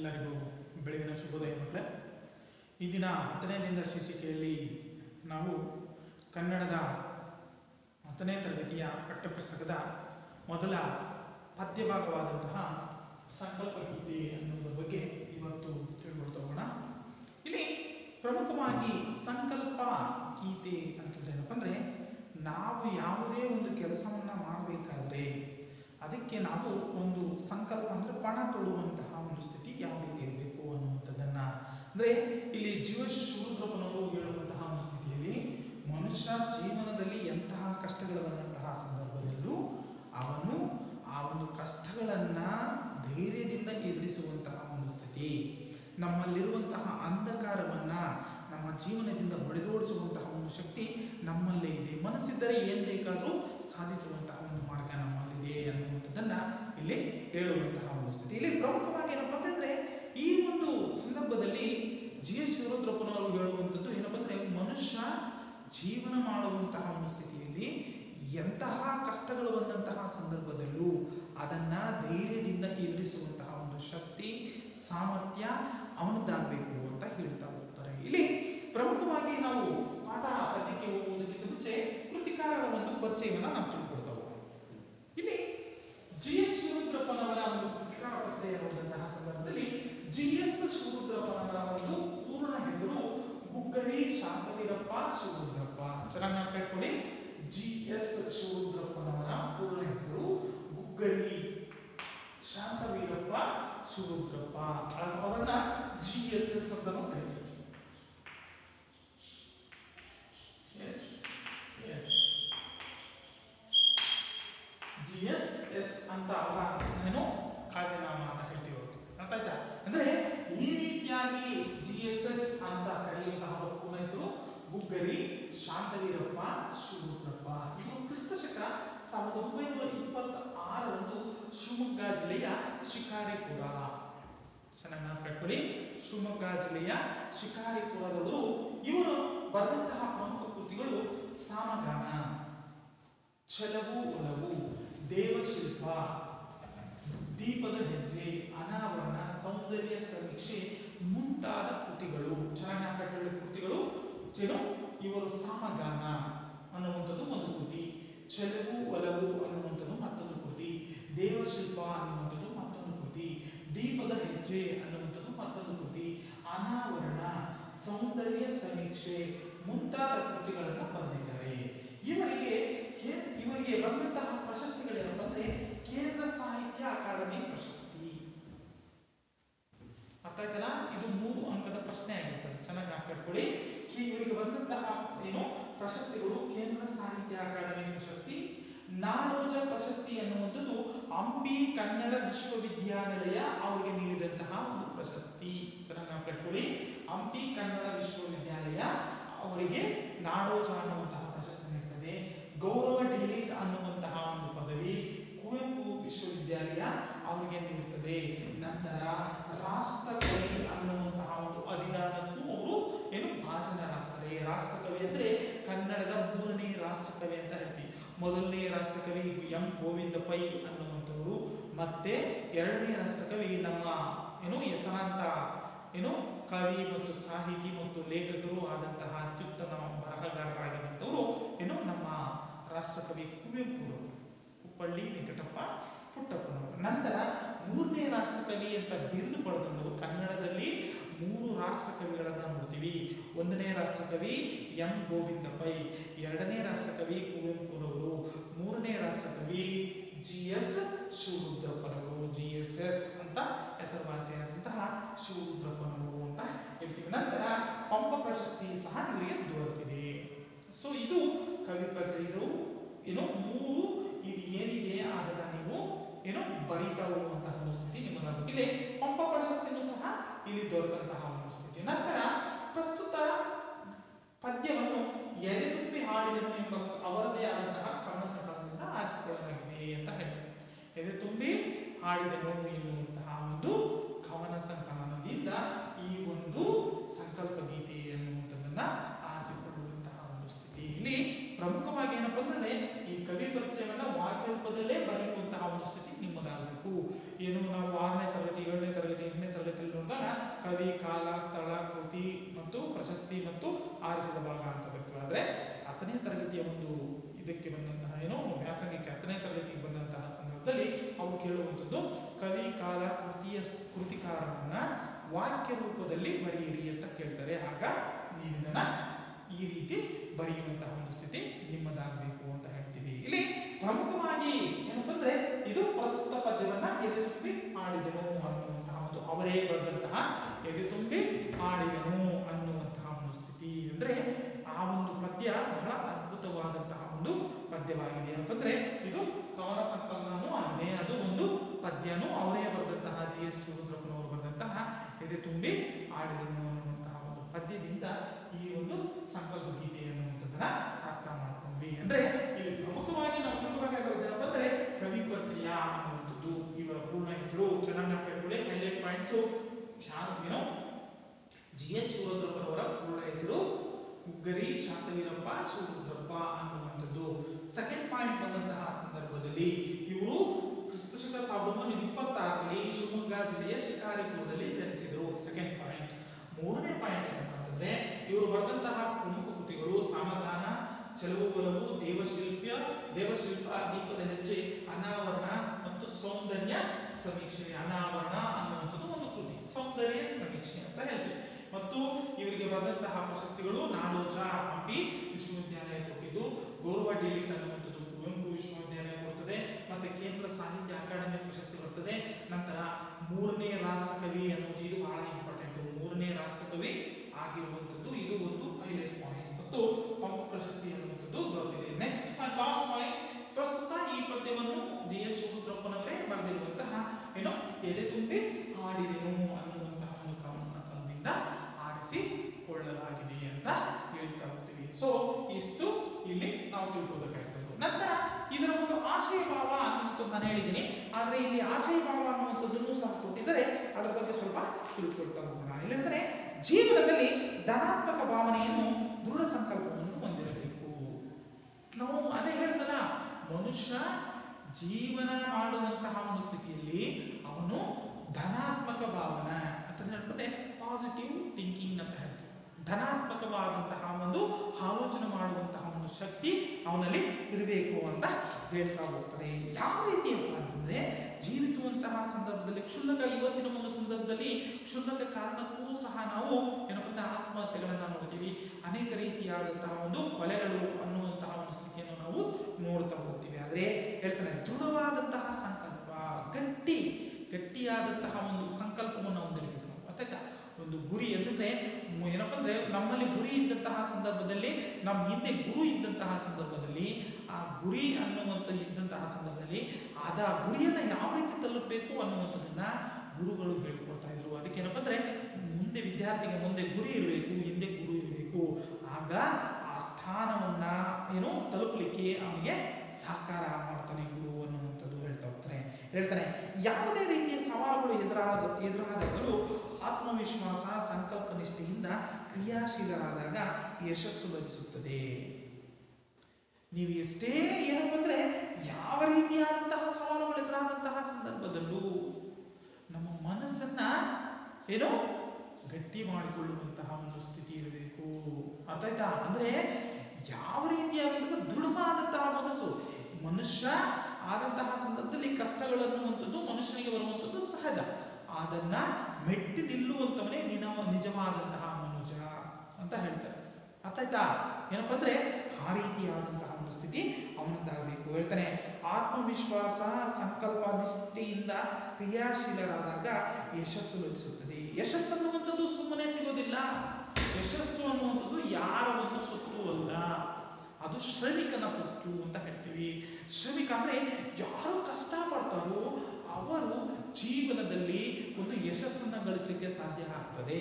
ಎಲ್ಲರಿಗೂ ಬೆಳಗಿನ ಶುಭೋದಯ ಮಕ್ಕಳೇ ಈ ದಿನ ಹತ್ತನೇ ದಿನದ ಶೀರ್ಷಿಕೆಯಲ್ಲಿ ನಾವು ಕನ್ನಡದ ಹತ್ತನೇ ತರಗತಿಯ ಪಠ್ಯಪುಸ್ತಕದ ಮೊದಲ ಪದ್ಯಭಾಗವಾದಂತಹ ಸಂಕಲ್ಪ ಗೀತೆ ಅನ್ನೋದ್ರ ಬಗ್ಗೆ ಇವತ್ತು ತಿಳ್ಕೊಳ್ತಾ ಹೋಗೋಣ ಇಲ್ಲಿ ಪ್ರಮುಖವಾಗಿ ಸಂಕಲ್ಪ ಗೀತೆ ಅಂತಂದ್ರೆ ಏನಪ್ಪ ಅಂದ್ರೆ ನಾವು ಯಾವುದೇ ಒಂದು ಕೆಲಸವನ್ನ ಮಾಡಬೇಕಾದ್ರೆ ಅದಕ್ಕೆ ನಾವು ಒಂದು ಸಂಕಲ್ಪ ಅಂದ್ರೆ ಪಣ ತೊಡುವಂತಹ ಒಂದು ಸ್ಥಿತಿ ಯಾವ ರೀತಿ ಇರಬೇಕು ಅನ್ನುವಂಥದ್ದನ್ನ ಅಂದ್ರೆ ಇಲ್ಲಿ ಜೀವ ಶೂದ್ರಪ್ಪನವರು ಹೇಳುವಂತಹ ಒಂದು ಸ್ಥಿತಿಯಲ್ಲಿ ಮನುಷ್ಯ ಜೀವನದಲ್ಲಿ ಎಂತಹ ಕಷ್ಟಗಳು ಬಂದಂತಹ ಸಂದರ್ಭದಲ್ಲೂ ಅವನು ಆ ಒಂದು ಕಷ್ಟಗಳನ್ನ ಧೈರ್ಯದಿಂದ ಎದುರಿಸುವಂತಹ ಒಂದು ಸ್ಥಿತಿ ನಮ್ಮಲ್ಲಿರುವಂತಹ ಅಂಧಕಾರವನ್ನ ನಮ್ಮ ಜೀವನದಿಂದ ಬಡಿದೋಡಿಸುವಂತಹ ಒಂದು ಶಕ್ತಿ ನಮ್ಮಲ್ಲೇ ಇದೆ ಮನಸ್ಸಿದ್ದರೆ ಏನ್ ಬೇಕಾದರೂ ಸಾಧಿಸುವಂತಹ ಒಂದು ಮಾರ್ಗ ನಮ್ಮಲ್ಲಿದೆ ಅನ್ನುವಂಥದ್ದನ್ನ ಇಲ್ಲಿ ಹೇಳುವಂತಹ ಒಂದು ಸ್ಥಿತಿ ಇಲ್ಲಿ ಪ್ರಮುಖವಾಗಿ ಏನಪ್ಪಾ ಅಂತಂದ್ರೆ ಈ ಒಂದು ಸಂದರ್ಭದಲ್ಲಿ ಜಿ ಎಸ್ ಶಿವರುದ್ರಪ್ಪನವರು ಹೇಳುವಂಥದ್ದು ಏನಪ್ಪಾ ಅಂದ್ರೆ ಮನುಷ್ಯ ಜೀವನ ಮಾಡುವಂತಹ ಒಂದು ಸ್ಥಿತಿಯಲ್ಲಿ ಎಂತಹ ಕಷ್ಟಗಳು ಬಂದಂತಹ ಸಂದರ್ಭದಲ್ಲೂ ಅದನ್ನ ಧೈರ್ಯದಿಂದ ಎದುರಿಸುವಂತಹ ಒಂದು ಶಕ್ತಿ ಸಾಮರ್ಥ್ಯ ಅವನದ್ದಾಗಬೇಕು ಅಂತ ಹೇಳ್ತಾ ಹೋಗ್ತಾರೆ ಇಲ್ಲಿ ಪ್ರಮುಖವಾಗಿ ನಾವು ಪಾಠ ಪದ್ಯಕ್ಕೆ ಹೋಗುವುದಕ್ಕಿಂತ ಮುಂಚೆ ಕೃತಿಕಾರರ ಒಂದು ಪರಿಚಯವನ್ನ ನಾವು ತಿಳ್ಕೊಳ್ತಾ ಹೋಗೋಣ ಇಲ್ಲಿ ಜಿ ಎಸ್ ಶಿವರುದ್ರಪ್ಪನವರ ಒಂದು ಕೃತಿಕಾರ ಪರಿಚಯ ನೋಡಿದಂತಹ ಸಂದರ್ಭದಲ್ಲಿ ಜಿ ಎಸ್ ಶಿವರುದ್ರಪ್ಪನವರ ಒಂದು ಪೂರ್ಣ ಹೆಸರು ಗುಗ್ಗರಿ ಶಾಂತವೀರಪ್ಪ ಶಿವರುದ್ರಪ್ಪ ಚೆನ್ನಾಗಿ ನೆನಪಿಟ್ಕೊಳ್ಳಿ ಜಿ ಎಸ್ ಶಿವರುದ್ರಪ್ಪನವರ ಪೂರ್ಣ ಹೆಸರು ಗುಗ್ಗರಿ ಶಾಂತವೀರಪ್ಪ ಶಿವರುದ್ರಪ್ಪ ಅವರನ್ನ ಜಿ ಎಸ್ ಎಸ್ ಅಂತ ಕರೀತೀವಿ S S G S S ಅಂತ ಅವರ ಏನು ಕಾವ್ಯನಾಮ ಅಂತ ಹೇಳ್ತೀವಿ ಅವ್ರು. ಅರ್ಥ ಆಯ್ತಾ ಅಂದ್ರೆ ಈ ರೀತಿಯಾಗಿ ಜಿ ಎಸ್ ಎಸ್ ಅಂತ ಕರೆಯುವಂತಹ ಅವರ ಪೂರ್ಣ ಹೆಸರು ಗುಗ್ಗರಿ ಶಾಂತವೀರಪ್ಪ ಶಿವರುದ್ರಪ್ಪ ಇವರು ಕ್ರಿಸ್ತ ಶಕ ಸಾವಿರದ ಒಂಬೈನೂರ ಇಪ್ಪತ್ತ ಆರರಂದು ಶಿವಮೊಗ್ಗ ಜಿಲ್ಲೆಯ ಶಿಕಾರಿಪುರ ಚೆನ್ನಾಗಿ ನೆನಪಿಟ್ಕೊಳ್ಳಿ ಶಿವಮೊಗ್ಗ ಜಿಲ್ಲೆಯ ಶಿಕಾರಿಪುರದವರು ಇವರು ಬರೆದಂತಹ ಪ್ರಮುಖ ಕೃತಿಗಳು ಸಾಮಗಾನ ಛಲವು ಒಲವು ದೇವಶಿಲ್ಪ ದೀಪದ ಹೆಜ್ಜೆ ಅನಾವರಣ ಸೌಂದರ್ಯ ಸಮೀಕ್ಷೆ ಮುಂತಾದ ಕೃತಿಗಳು ಚೆನ್ನಾಗಿ ಕೃತಿಗಳು ಏನು ಇವರು ಸಾಮಗಾನ ಅನ್ನುವಂಥದ್ದು ಒಂದು ಕೃತಿ ಛಲವು ಒಲವು ಅನ್ನುವಂಥದ್ದು ಮತ್ತೊಂದು ಕೃತಿ ದೇವಶಿಲ್ಪ ಅನ್ನುವಂಥದ್ದು ಮತ್ತೊಂದು ಕೃತಿ ದೀಪದ ಹೆಜ್ಜೆ ಅನ್ನುವಂಥದ್ದು ಮತ್ತೊಂದು ಕೃತಿ ಅನಾವರಣ ಸೌಂದರ್ಯ ಸಮೀಕ್ಷೆ ಮುಂತಾದ ಕೃತಿಗಳನ್ನು ಬರೆದಿದ್ದಾರೆ ಇವರಿಗೆ ಕೇ- ಇವರಿಗೆ ಬಂದಂತಹ ಪ್ರಶಸ್ತಿಗಳೇನಪ್ಪ ಅಂದ್ರೆ ಕೇಂದ್ರ ಸಾಹಿತ್ಯ ಅಕಾಡೆಮಿ ಪ್ರಶಸ್ತಿ ಅರ್ಥ ಆಯ್ತಲ್ಲ ಇದು ಮೂರು ಅಂಕದ ಪ್ರಶ್ನೆ ಆಗಿರ್ತದೆ ಚೆನ್ನಾಗಿ ನೆನಪಿಟ್ಕೊಳ್ಳಿ ಕಿ- ಇವರಿಗೆ ಬಂದಂತಹ ಏನು ಪ್ರಶಸ್ತಿಗಳು ಕೇಂದ್ರ ಸಾಹಿತ್ಯ ಅಕಾಡೆಮಿ ಪ್ರಶಸ್ತಿ ನಾಡೋಜ ಪ್ರಶಸ್ತಿ ಎನ್ನುವಂಥದ್ದು ಹಂಪಿ ಕನ್ನಡ ವಿಶ್ವವಿದ್ಯಾನಿಲಯ ಅವರಿಗೆ ನೀಡಿದಂತಹ ಒಂದು ಪ್ರಶಸ್ತಿ ಚೆನ್ನಾಗಿ ನೆನಪಿಟ್ಕೊಳ್ಳಿ ಹಂಪಿ ಕನ್ನಡ ವಿಶ್ವವಿದ್ಯಾಲಯ ಅವರಿಗೆ ನಾಡೋಜ ಅನ್ನುವಂತಹ ಪ್ರಶಸ್ತಿ ನೀಡುತ್ತದೆ ಗೌರವ ಡಿಲಿಟ್ ಅನ್ನುವಂತಹ ಒಂದು ಪದವಿ ಕುವೆಂಪು ವಿಶ್ವವಿದ್ಯಾಲಯ ಅವರಿಗೆ ನೀಡುತ್ತದೆ ನಂತರ ರಾಷ್ಟ್ರಕವಿ ಅನ್ನುವಂತಹ ಒಂದು ಅಧಿಕಾರಕ್ಕೂ ಅವರು ಏನು ಭಾಜನರಾಗ್ತಾರೆ ರಾಷ್ಟ್ರಕವಿ ಅಂದ್ರೆ ಕನ್ನಡದ ಮೂರನೇ ರಾಷ್ಟ್ರಕವಿ ಅಂತ ಹೇಳ್ತೀವಿ ಮೊದಲನೇ ರಾಷ್ಟ್ರಕವಿ ಎಂ ಗೋವಿಂದ ಪೈ ಅನ್ನುವಂಥವರು ಮತ್ತೆ ಎರಡನೇ ರಾಷ್ಟ್ರಕವಿ ನಮ್ಮ ಏನು ಹೆಸರಾಂತ ಏನು ಕವಿ ಮತ್ತು ಸಾಹಿತಿ ಮತ್ತು ಲೇಖಕರು ಆದಂತಹ ಅತ್ಯುತ್ತಮ ಬರಹಗಾರರಾಗಿದ್ದಂಥವರು ಏನು ನಮ್ಮ ರಾಷ್ಟ್ರಕವಿ ಕುವೆಂಪುರವರು ಕುಪ್ಪಳ್ಳಿ ವೆಂಕಟಪ್ಪ ಪುಟ್ಟಪ್ಪನವರು ನಂತರ ಮೂರನೇ ರಾಷ್ಟ್ರಕವಿ ಅಂತ ಬಿರುದು ಪಡೆದವರು ಕನ್ನಡದಲ್ಲಿ ಮೂರು ರಾಷ್ಟ್ರಕವಿಗಳನ್ನು ನೋಡ್ತೀವಿ ಒಂದನೇ ರಾಷ್ಟ್ರಕವಿ ಎಂ ಗೋವಿಂದ ಪೈ ಎರಡನೇ ರಾಷ್ಟ್ರಕವಿ ಕುವೆಂಪುರವರು ಮೂರನೇ ರಾಷ್ಟ್ರಕವಿ ಜಿ ಎಸ್ ಶಿವರುದ್ರಪ್ಪನವರು ಜಿ ಎಸ್ ಎಸ್ ಅಂತ ಹೆಸರುವಾಸಿಯಾದಂತಹ ಶಿವರುದ್ರಪ್ಪನವರು ಅಂತ ಹೇಳ್ತೀವಿ ನಂತರ ಪಂಪ ಪ್ರಶಸ್ತಿ ಸಹ ಇವರಿಗೆ ದೊರೆತಿದೆ ಸೊ ಇದು ಕವಿ ಪರಿಚಯ ಇದು ಏನು ಮೂರು ಇದು ಏನಿದೆ ಅದನ್ನ ನೀವು ಏನು ಬರೀತಾ ಹೋಗುವಂತಹ ಒಂದು ಸ್ಥಿತಿ ನಿಮ್ಮದಾಗುತ್ತೆ ಇಲ್ಲಿ ಪಂಪ ಪ್ರಶಸ್ತಿನೂ ಸಹ ಇಲ್ಲಿ ದೊರೆತಂತಹ ಒಂದು ಸ್ಥಿತಿ ನಂತರ ಪ್ರಸ್ತುತ ಪದ್ಯವನ್ನು ಎದೆ ತುಂಬಿ ಹಾಡಿದನು ಎಂಬ ಅವರದೇ ಆದಂತಹ ಕವನ ಸಂಕಲನದಿಂದ ಆರಿಸಿಕೊಳ್ಳಲಾಗಿದೆ ಅಂತ ಹೇಳ್ತಾರೆ ಎದೆ ತುಂಬಿ ಹಾಡಿದನು ಎನ್ನುವಂತಹ ಒಂದು ಕವನ ಸಂಕಲನದಿಂದ ಈ ಒಂದು ಸಂಕಲ್ಪ ಗೀತೆ ಎನ್ನುವಂಥದ್ದನ್ನ ಆರಿಸಿಕೊಳ್ಳುವಂತಹ ಒಂದು ಸ್ಥಿತಿ ಇಲ್ಲಿ ಪ್ರಮುಖವಾಗಿ ಏನಪ್ಪಾ ಅಂತಂದ್ರೆ ಈ ಕವಿ ಪರಿಚಯವನ್ನ ವಾಕ್ಯ ರೂಪದಲ್ಲೇ ಬರೆಯುವಂತಹ ಒಂದು ಸ್ಥಿತಿ ನಿಮ್ಮದಾಗಬೇಕು ಏನು ನಾವು ಆರನೇ ತರಗತಿ ಏಳನೇ ತರಗತಿ ಎಂಟನೇ ತರಗತಿಯಲ್ಲಿ ಕವಿ ಕಾಲ ಸ್ಥಳ ಕೃತಿ ಮತ್ತು ಪ್ರಶಸ್ತಿ ಮತ್ತು ಆರಿಸಿದ ಭಾಗ ಅಂತ ಬರ್ತವೆ ಆದರೆ ಹತ್ತನೇ ತರಗತಿಯ ಒಂದು ಇದಕ್ಕೆ ಬಂದಂತಹ ಏನು ವ್ಯಾಸಂಗಕ್ಕೆ ಹತ್ತನೇ ತರಗತಿಗೆ ಬಂದಂತಹ ಸಂದರ್ಭದಲ್ಲಿ ಅವರು ಕೇಳುವಂಥದ್ದು ಕವಿ ಕಾಲ ಕೃತಿಯ ಸ್- ಕೃತಿಕಾರವನ್ನ ವಾಕ್ಯ ರೂಪದಲ್ಲಿ ಬರೆಯಿರಿ ಅಂತ ಕೇಳ್ತಾರೆ ಆಗ ನೀವು ಇದನ್ನ ಈ ರೀತಿ ಬರೆಯುವಂತಹ ಒಂದು ಸ್ಥಿತಿ ನಿಮ್ಮದಾಗಬೇಕು ಅಂತ ಹೇಳ್ತೀವಿ ಇಲ್ಲಿ ಪ್ರಮುಖವಾಗಿ ಏನಪ್ಪ ಅಂದ್ರೆ ಇದು ಪ್ರಸ್ತುತ ಪದ್ಯವನ್ನ ಎದೆ ತುಂಬಿ ಆಡಿದನು ಅನ್ನುವಂತಹ ಒಂದು ಅವರೇ ಬರೆದಂತಹ ಎದೆ ತುಂಬಿ ಆಡಿದನು ಅನ್ನುವಂತಹ ಒಂದು ಸ್ಥಿತಿ ಅಂದ್ರೆ ಆ ಒಂದು ಪದ್ಯ ಬಹಳ ಅದ್ಭುತವಾದಂತಹ ಒಂದು ಪದ್ಯವಾಗಿದೆ ಏನಪ್ಪ ಅಂದ್ರೆ ಇದು ಕವನ ಸಂಕಲನವೂ ಆಗಿದೆ ಅದು ಒಂದು ಪದ್ಯನೂ ಅವರೇ ಬರೆದಂತಹ ಜಿ ಎಸ್ ಶಿವರುದ್ರಪ್ಪನವರು ಬರೆದಂತಹ ಎದೆ ತುಂಬಿ ಆಡಿದನು ಅನ್ನುವಂತಹ ಒಂದು ಪದ್ಯದಿಂದ ಈ ಒಂದು ಸಂಕಲ್ಪ ಗೀತೆ ಅನ್ನುವಂಥದ್ದನ್ನ ಅರ್ಥ ಮಾಡ್ಕೊಂಡ್ವಿ ಅಂದ್ರೆ ಇಲ್ಲಿ ಪ್ರಮುಖವಾಗಿ ನಾವು ತಿಳ್ಕೊಬೇಕಾಗಿರೋದು ಅಂದ್ರೆ ಕವಿ ಪರಿಚಯ ಅನ್ನುವಂಥದ್ದು ಇವರ ಪೂರ್ಣ ಹೆಸರು ಚೆನ್ನಾಗಿ ಹಾಕಿಕೊಳ್ಳಿ ಹೈಲೈಟ್ ಪಾಯಿಂಟ್ಸು ಏನೋ ಜಿ ಎಸ್ ಶಿವರುದ್ರಪ್ಪನವರ ಪೂರ್ಣ ಹೆಸರು ಉಗ್ಗರಿ ಶಾಂತವೀರಪ್ಪ ಶಿವರುದ್ರಪ್ಪ ಅನ್ನುವಂಥದ್ದು ಸೆಕೆಂಡ್ ಪಾಯಿಂಟ್ ಬಂದಂತಹ ಸಂದರ್ಭದಲ್ಲಿ ಇವರು ಕ್ರಿಸ್ತಶಕ ಸಾವಿರದ ಒಂಬೈನೂರ ಇಪ್ಪತ್ತಾರರಲ್ಲಿ ಶಿವಮೊಗ್ಗ ಜಿಲ್ಲೆಯ ಶಿಕಾರಿಪುರದಲ್ಲಿ ಜನಿಸಿದರು ಸೆಕೆಂಡ್ ಪಾಯಿಂಟ್ ಮೂರನೇ ಪಾಯಿಂಟ್ ಏನಪ್ಪಾ ಅಂತಂದ್ರೆ ಇವರು ಬರೆದಂತಹ ಪ್ರಮುಖ ಕೃತಿಗಳು ಸಮಾಧಾನ ಚೆಲುವು ಒಲವು ದೇವಶಿಲ್ಪ ದೇವಶಿಲ್ಪ ದೀಪದ ಹೆಜ್ಜೆ ಅನಾವರಣ ಮತ್ತು ಸೌಂದರ್ಯ ಸಮೀಕ್ಷೆ ಅನಾವರಣ ಅನ್ನುವಂಥದ್ದು ಒಂದು ಕೃತಿ ಸೌಂದರ್ಯ ಸಮೀಕ್ಷೆ ಅಂತ ಹೇಳ್ತೀವಿ ಮತ್ತು ಇವರಿಗೆ ಬರೆದಂತಹ ಪ್ರಶಸ್ತಿಗಳು ನಾಡೋಜ ಹಂಪಿ ವಿಶ್ವವಿದ್ಯಾಲಯ ಕೊಟ್ಟಿದ್ದು ಗೌರವ ಡಿಲಿಟ್ ಅನ್ನುವಂಥದ್ದು ಕುವೆಂಪು ವಿಶ್ವವಿದ್ಯಾಲಯ ಕೊಡುತ್ತದೆ ಮತ್ತೆ ಕೇಂದ್ರ ಸಾಹಿತ್ಯ ಅಕಾಡೆಮಿ ಪ್ರಶಸ್ತಿ ಬರ್ತದೆ ನಂತರ ಮೂರನೇ ರಾಷ್ಟ್ರಕವಿ ಅನ್ನೋದು ಇದು ಬಹಳ ಇಂಪಾರ್ಟೆಂಟ್ ಮೂರನೇ ರಾಷ್ಟ್ರಕವಿ ಆಗಿರುವಂಥದ್ದು ಇದು ಒಂದು ಹೈಲೈಟ್ ಪಾಯಿಂಟ್ ಮತ್ತು ಪಂಪ ಪ್ರಶಸ್ತಿ ಅನ್ನುವಂಥದ್ದು ಬರುತ್ತಿದೆ ನೆಕ್ಸ್ಟ್ ಲಾಸ್ಟ್ ಪಾಯಿಂಟ್ ಪ್ರಸ್ತುತ ಈ ಪದ್ಯವನ್ನು ಜಿ ಎಸ್ ಶಿವರುದ್ರಪ್ಪನವರೇ ಬರೆದಿರುವಂತಹ ಏನು ಎದೆ ತುಂಬಿ ಆಡಿದೆನು ಅನ್ನುವಂತಹ ಒಂದು ಕವನ ಸಂಕಲನದಿಂದ ಆರಿಸಿಕೊಳ್ಳಲಾಗಿದೆ ಅಂತ ಹೇಳ್ತಾ ಹೋಗ್ತೀವಿ ಸೊ ಇಷ್ಟು ಇಲ್ಲಿ ನಾವು ತಿಳ್ಕೊಬೇಕಾಗ್ತದೆ ನಂತರ ಇದರ ಒಂದು ಆಶಯ ಭಾವ ಅನ್ನುವಂಥದ್ದು ನಾನು ಹೇಳಿದ್ದೀನಿ ಆದರೆ ಇಲ್ಲಿ ಆಶಯ ಭಾವ ಅನ್ನುವಂಥದ್ದನ್ನು ಸಹ ಕೊಟ್ಟಿದ್ದಾರೆ ಅದರ ಬಗ್ಗೆ ಸ್ವಲ್ಪ ತಿಳ್ಕೊಳ್ತಾ ಹೋಗೋಣ ಇಲ್ಲಿ ಹೇಳ್ತಾರೆ ಜೀವನದಲ್ಲಿ ಧನಾತ್ಮಕ ಭಾವನೆಯನ್ನು ದೃಢ ಸಂಕಲ್ಪವನ್ನು ಹೊಂದಿರಬೇಕು ನಾವು ಅದೇ ಹೇಳ್ತಲ್ಲ ಮನುಷ್ಯ ಜೀವನ ಮಾಡುವಂತಹ ಒಂದು ಸ್ಥಿತಿಯಲ್ಲಿ ಅವನು ಧನಾತ್ಮಕ ಭಾವನೆ ಅಂತ ಹೇಳ್ತಾರೆ ಪಾಸಿಟಿವ್ ಥಿಂಕಿಂಗ್ ಅಂತ ಹೇಳ್ತೀವಿ ಧನಾತ್ಮಕವಾದಂತಹ ಒಂದು ಆಲೋಚನೆ ಮಾಡುವಂತಹ ಒಂದು ಶಕ್ತಿ ಅವನಲ್ಲಿ ಇರಬೇಕು ಅಂತ ಹೇಳ್ತಾ ಹೋಗ್ತಾರೆ ಯಾವ ರೀತಿ ಅಂತಂದ್ರೆ ಜೀವಿಸುವಂತಹ ಸಂದರ್ಭದಲ್ಲಿ ಕ್ಷುಲ್ಲಕ ಇವತ್ತಿನ ಒಂದು ಸಂದರ್ಭದಲ್ಲಿ ಕ್ಷುಲ್ಲಕ ಕಾರಣಕ್ಕೂ ಸಹ ನಾವು ಏನಪ್ಪ ಅಂದ್ರೆ ಆತ್ಮಹತ್ಯೆಗಳನ್ನ ನೋಡ್ತೀವಿ ಅನೇಕ ರೀತಿಯಾದಂತಹ ಒಂದು ಕೊಲೆಗಳು ಅನ್ನುವಂತಹ ಒಂದು ಸ್ಥಿತಿಯನ್ನು ನಾವು ನೋಡ್ತಾ ಹೋಗ್ತೀವಿ ಆದರೆ ಹೇಳ್ತಾನೆ ದೃಢವಾದಂತಹ ಸಂಕಲ್ಪ ಗಟ್ಟಿ ಗಟ್ಟಿಯಾದಂತಹ ಒಂದು ಸಂಕಲ್ಪವನ್ನು ಹೊಂದಿರಬೇಕು ನಾವು ಗೊತ್ತಾಯ್ತಾ ಒಂದು ಗುರಿ ಅಂತಂದ್ರೆ ಮ್- ಏನಪ್ಪ ಅಂದ್ರೆ ನಮ್ಮಲ್ಲಿ ಗುರಿ ಇದ್ದಂತಹ ಸಂದರ್ಭದಲ್ಲಿ ನಮ್ಮ ಹಿಂದೆ ಗುರು ಇದ್ದಂತಹ ಸಂದರ್ಭದಲ್ಲಿ ಆ ಗುರಿ ಅನ್ನುವಂಥ ಇದ್ದಂತಹ ಸಂದರ್ಭದಲ್ಲಿ ಅದ ಗುರಿಯನ್ನ ಯಾವ ರೀತಿ ತಲುಪಬೇಕು ಅನ್ನುವಂಥದ್ದನ್ನ ಗುರುಗಳು ಹೇಳ್ಕೊಡ್ತಾ ಇದ್ರು ಅದಕ್ಕೆ ಏನಪ್ಪ ಅಂದ್ರೆ ಮುಂದೆ ವಿದ್ಯಾರ್ಥಿಗೆ ಮುಂದೆ ಗುರಿ ಇರಬೇಕು ಹಿಂದೆ ಗುರು ಇರಬೇಕು ಆಗ ಆ ಸ್ಥಾನವನ್ನ ಏನು ತಲುಪಲಿಕ್ಕೆ ಅವನಿಗೆ ಸಹಕಾರ ಮಾಡ್ತಾನೆ ಗುರು ಅನ್ನುವಂಥದ್ದು ಹೇಳ್ತಾ ಹೋಗ್ತಾನೆ ಹೇಳ್ತಾನೆ ಯಾವುದೇ ರೀತಿಯ ಸವಾಲುಗಳು ಎದುರಾದ ಎದುರಾದಾಗಲೂ ಆತ್ಮವಿಶ್ವಾಸ ಸಂಕಲ್ಪ ನಿಷ್ಠೆಯಿಂದ ಕ್ರಿಯಾಶೀಲರಾದಾಗ ಯಶಸ್ಸು ಲಭಿಸುತ್ತದೆ ನೀವು ಎಷ್ಟೇ ಏನಪ್ಪ ಅಂದ್ರೆ ಯಾವ ರೀತಿಯಾದಂತಹ ಸವಾಲುಗಳು ಎದುರಾದಂತಹ ಸಂದರ್ಭದಲ್ಲೂ ನಮ್ಮ ಮನಸ್ಸನ್ನ ಏನು ಗಟ್ಟಿ ಮಾಡಿಕೊಳ್ಳುವಂತಹ ಒಂದು ಸ್ಥಿತಿ ಇರಬೇಕು ಅರ್ಥ ಆಯ್ತಾ ಅಂದ್ರೆ ಯಾವ ರೀತಿಯಾದಂತಹ ದೃಢವಾದಂತಹ ಮನಸ್ಸು ಮನುಷ್ಯ ಆದಂತಹ ಸಂದರ್ಭದಲ್ಲಿ ಕಷ್ಟಗಳನ್ನುವಂಥದ್ದು ಮನುಷ್ಯನಿಗೆ ಬರುವಂಥದ್ದು ಸಹಜ ಅದನ್ನ ಮೆಟ್ಟಿ ನಿಲ್ಲುವಂತವನೇ ನಿನ ನಿಜವಾದಂತಹ ಮನುಜ ಅಂತ ಹೇಳ್ತಾರೆ ಅರ್ಥ ಆಯ್ತಾ ಏನಪ್ಪ ಅಂದ್ರೆ ಆ ರೀತಿಯಾದಂತಹ ಒಂದು ಸ್ಥಿತಿ ಅವನದ್ದಾಗಬೇಕು ಹೇಳ್ತಾನೆ ಆತ್ಮವಿಶ್ವಾಸ ಸಂಕಲ್ಪ ನಿಷ್ಠೆಯಿಂದ ಕ್ರಿಯಾಶೀಲರಾದಾಗ ಯಶಸ್ಸು ಲಭಿಸುತ್ತದೆ ಯಶಸ್ಸು ಅನ್ನುವಂಥದ್ದು ಸುಮ್ಮನೆ ಸಿಗೋದಿಲ್ಲ ಯಶಸ್ಸು ಅನ್ನುವಂಥದ್ದು ಯಾರ ಒಂದು ಸೊತ್ತು ಅಲ್ಲ ಅದು ಶ್ರಮಿಕನ ಸೊತ್ತು ಅಂತ ಹೇಳ್ತೀವಿ ಶ್ರಮಿಕ ಅಂದ್ರೆ ಯಾರು ಕಷ್ಟ ಪಡ್ತಾರೋ ಅವರು ಜೀವನದಲ್ಲಿ ಒಂದು ಯಶಸ್ಸನ್ನ ಗಳಿಸಲಿಕ್ಕೆ ಸಾಧ್ಯ ಆಗ್ತದೆ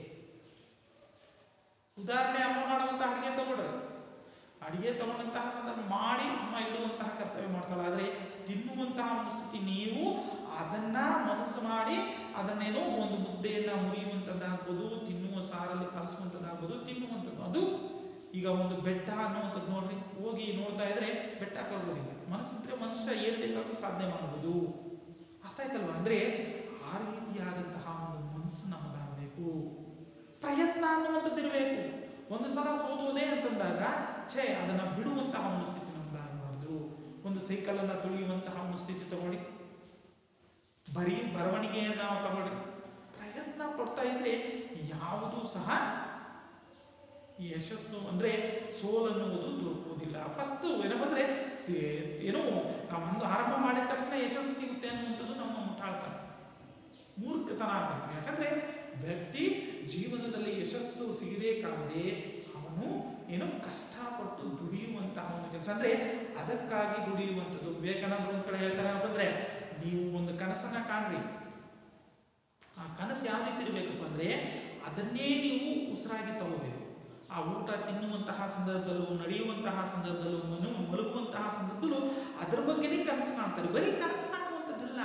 ಉದಾಹರಣೆ ಅಮ್ಮ ಮಾಡುವಂತ ಅಡಿಗೆ ತಗೊಳ್ರಿ ಅಡಿಗೆ ತಗೊಂಡಂತಹ ಸಂದರ್ಭ ಮಾಡಿ ಅಮ್ಮ ಇಡುವಂತಹ ಕರ್ತವ್ಯ ಮಾಡ್ತಾಳೆ ಆದರೆ ತಿನ್ನುವಂತಹ ಒಂದು ಸ್ಥಿತಿ ನೀವು ಅದನ್ನ ಮನಸ್ಸು ಮಾಡಿ ಅದನ್ನೇನೋ ಒಂದು ಮುದ್ದೆಯನ್ನ ಮುರಿಯುವಂಥದ್ದಾಗ್ಬೋದು ತಿನ್ನುವ ಸಾರಲ್ಲಿ ಕಲಿಸುವಂಥದ್ದಾಗ್ಬೋದು ತಿನ್ನುವಂಥದ್ದು ಅದು ಈಗ ಒಂದು ಬೆಟ್ಟ ಅನ್ನುವಂಥದ್ದು ನೋಡ್ರಿ ಹೋಗಿ ನೋಡ್ತಾ ಇದ್ರೆ ಬೆಟ್ಟ ಕರ್ಬೋದಿಲ್ಲ ಮನಸ್ಸಿದ್ರೆ ಮನುಷ್ಯ ಏನ್ ಬೇಕಾದ್ರೂ ಸಾಧನೆ ಮಾಡಬಹುದು ಅರ್ಥ ಆಯ್ತಲ್ವಾ ಅಂದ್ರೆ ಆ ರೀತಿಯಾದಂತಹ ಒಂದು ಮನಸ್ಸು ನಮ್ಮದಾಗಬೇಕು ಮಾಡಬೇಕು ಪ್ರಯತ್ನ ಅನ್ನುವಂಥದ್ದು ಇರಬೇಕು ಒಂದು ಸಲ ಸೋತೋದೆ ಅಂತಂದಾಗ ಛೇ ಅದನ್ನ ಬಿಡುವಂತಹ ಒಂದು ಸ್ಥಿತಿ ನಮ್ದಾಗಬಾರ್ದು ಒಂದು ಸೈಕಲನ್ನು ತುಳಿಯುವಂತಹ ಒಂದು ಸ್ಥಿತಿ ತಗೊಳ್ಳಿ ಬರೀ ಬರವಣಿಗೆಯನ್ನ ನಾವು ತಗೊಳ್ಳಿ ಪ್ರಯತ್ನ ಪಡ್ತಾ ಇದ್ರೆ ಯಾವುದೂ ಸಹ ಈ ಯಶಸ್ಸು ಅಂದ್ರೆ ಸೋಲನ್ನುವುದು ದೊರಕುವುದಿಲ್ಲ ಫಸ್ಟ್ ಏನಪ್ಪಂದ್ರೆ ಸೇ- ಏನು ನಾವು ಒಂದು ಆರಂಭ ಮಾಡಿದ ತಕ್ಷಣ ಯಶಸ್ಸು ಸಿಗುತ್ತೆ ಅನ್ನುವಂಥದ್ದು ನಮ್ಮ ಮುಟ್ಟಾಳ್ತನ ಮೂರ್ಖತನ ಆಗ್ತಿರ್ತೀವಿ ಯಾಕಂದ್ರೆ ವ್ಯಕ್ತಿ ಜೀವನದಲ್ಲಿ ಯಶಸ್ಸು ಸಿಗಬೇಕಾದ್ರೆ ಅವನು ಏನು ಕಷ್ಟಪಟ್ಟು ದುಡಿಯುವಂತಹ ಒಂದು ಕೆಲಸ ಅಂದ್ರೆ ಅದಕ್ಕಾಗಿ ದುಡಿಯುವಂಥದ್ದು ವಿವೇಕಾನಂದರು ಒಂದ್ ಕಡೆ ಹೇಳ್ತಾರೆ ಏನಪ್ಪ ಅಂದ್ರೆ ನೀವು ಒಂದು ಕನಸನ್ನ ಕಾಣ್ರಿ ಆ ಕನಸು ಯಾವ ರೀತಿ ಇರಬೇಕಪ್ಪ ಅಂದ್ರೆ ಅದನ್ನೇ ನೀವು ಉಸಿರಾಗಿ ತಗೋಬೇಕು ಆ ಊಟ ತಿನ್ನುವಂತಹ ಸಂದರ್ಭದಲ್ಲೂ ನಡೆಯುವಂತಹ ಸಂದರ್ಭದಲ್ಲೂ ಮನು ಮಲಗುವಂತಹ ಸಂದರ್ಭದಲ್ಲೂ ಅದರ ಬಗ್ಗೆನೇ ಕನಸು ಕಾಣ್ತಾರೆ ಬರೀ ಕನಸು ಕಾಣುವಂಥದ್ದಲ್ಲ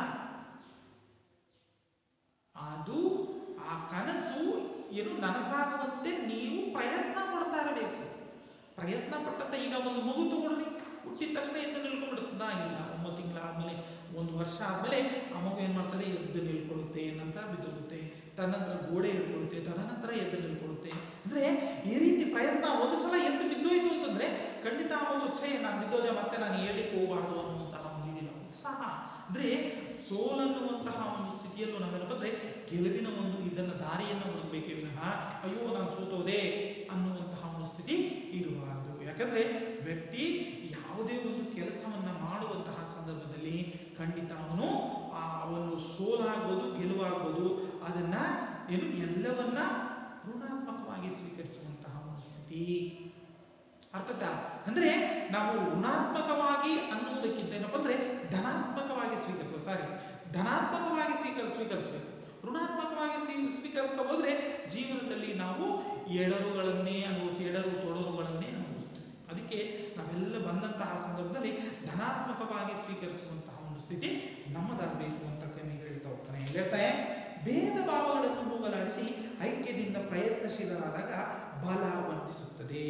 ಅದು ಆ ಕನಸು ಏನು ನನಸಾಗುವಂತೆ ನೀವು ಪ್ರಯತ್ನ ಪಡ್ತಾ ಇರಬೇಕು ಪ್ರಯತ್ನ ಪಟ್ಟಂತ ಈಗ ಒಂದು ಮಗು ತಗೊಳ್ರಿ ಹುಟ್ಟಿದ ತಕ್ಷಣ ಎದ್ದು ನಿಲ್ಕೊಂಡ್ಬಿಡುತ್ತದ ಇಲ್ಲ ಒಂಬತ್ತು ತಿಂಗಳಾದ್ಮೇಲೆ ಒಂದು ವರ್ಷ ಆದ್ಮೇಲೆ ಆ ಮಗು ಏನ್ ಮಾಡ್ತದೆ ಎದ್ದು ನಿಲ್ಕೊಳ್ಳುತ್ತೆ ನಂತರ ಬಿದ್ದೋಗುತ್ತೆ ತದನಂತರ ಗೋಡೆ ಹಿಡ್ಕೊಳ್ಳುತ್ತೆ ತದನಂತರ ಎದ್ದು ನಿಲ್ಕೊಳ್ಳುತ್ತೆ ಅಂದ್ರೆ ಈ ರೀತಿ ಪ್ರಯತ್ನ ಒಂದು ಸಲ ಎದ್ದು ಬಿದ್ದೋಯ್ತು ಅಂತಂದ್ರೆ ಖಂಡಿತ ಆ ಮಗು ಛೇ ನಾನು ಬಿದ್ದೋದೆ ಮತ್ತೆ ನಾನು ಹೇಳಿಕ್ಕೆ ಹೋಗಬಾರ್ದು ಅನ್ನುವಂತಹ ಒಂದು ಇದಿಲ್ಲ ಉತ್ಸಾಹ ಅಂದ್ರೆ ಸೋಲನ್ನುವಂತಹ ಒಂದು ಸ್ಥಿತಿಯಲ್ಲೂ ನಾವೇನಪ್ಪ ಅಂದ್ರೆ ಗೆಲುವಿನ ಒಂದು ಇದನ್ನ ದಾರಿಯನ್ನು ಹುಡುಕ್ಬೇಕೇ ವಿನಃ ಅಯ್ಯೋ ನಾನು ಸೋತೋದೆ ಅನ್ನುವಂತಹ ಒಂದು ಸ್ಥಿತಿ ಇರಬಾರದು ಯಾಕಂದ್ರೆ ವ್ಯಕ್ತಿ ಯಾವುದೇ ಒಂದು ಕೆಲಸವನ್ನ ಮಾಡುವಂತಹ ಸಂದರ್ಭದಲ್ಲಿ ಖಂಡಿತ ಅವನು ಆ ಒಂದು ಸೋಲಾಗ್ಬೋದು ಗೆಲುವಾಗ್ಬೋದು ಅದನ್ನ ಏನು ಎಲ್ಲವನ್ನ ಋಣಾತ್ಮಕವಾಗಿ ಸ್ವೀಕರಿಸುವಂತಹ ಒಂದು ಸ್ಥಿತಿ ಅರ್ಥದ ಅಂದ್ರೆ ನಾವು ಋಣಾತ್ಮಕವಾಗಿ ಅನ್ನುವುದಕ್ಕಿಂತ ಏನಪ್ಪ ಅಂದ್ರೆ ಧನಾತ್ಮಕವಾಗಿ ಸ್ವೀಕರಿಸುವ ಸಾರಿ ಧನಾತ್ಮಕವಾಗಿ ಸ್ವೀಕರ ಸ್ವೀಕರಿಸಬೇಕು ಋಣಾತ್ಮಕವಾಗಿ ಸ್ವೀ- ಸ್ವೀಕರಿಸ್ತಾ ಹೋದ್ರೆ ಜೀವನದಲ್ಲಿ ನಾವು ಎಡರುಗಳನ್ನೇ ಅನುಭವಿಸಿ ಎಡರು ತೊಡರುಗಳನ್ನೇ ಅನುಭವಿಸ್ತೀವಿ ಅದಕ್ಕೆ ನಾವೆಲ್ಲ ಬಂದಂತಹ ಸಂದರ್ಭದಲ್ಲಿ ಧನಾತ್ಮಕವಾಗಿ ಸ್ವೀಕರಿಸುವಂತಹ ಒಂದು ಸ್ಥಿತಿ ನಮ್ಮದಾಗಬೇಕು ಅಂತ ಕವಿಗಳು ಹೇಳ್ತಾ ಹೋಗ್ತಾನೆ ಏನ್ ಹೇಳ್ತಾರೆ ಭೇದ ಭಾವಗಳನ್ನು ಹೋಗಲಾಡಿಸಿ ಐಕ್ಯದಿಂದ ಪ್ರಯತ್ನಶೀಲರಾದಾಗ ಬಲ ವರ್ಧಿಸುತ್ತದೆ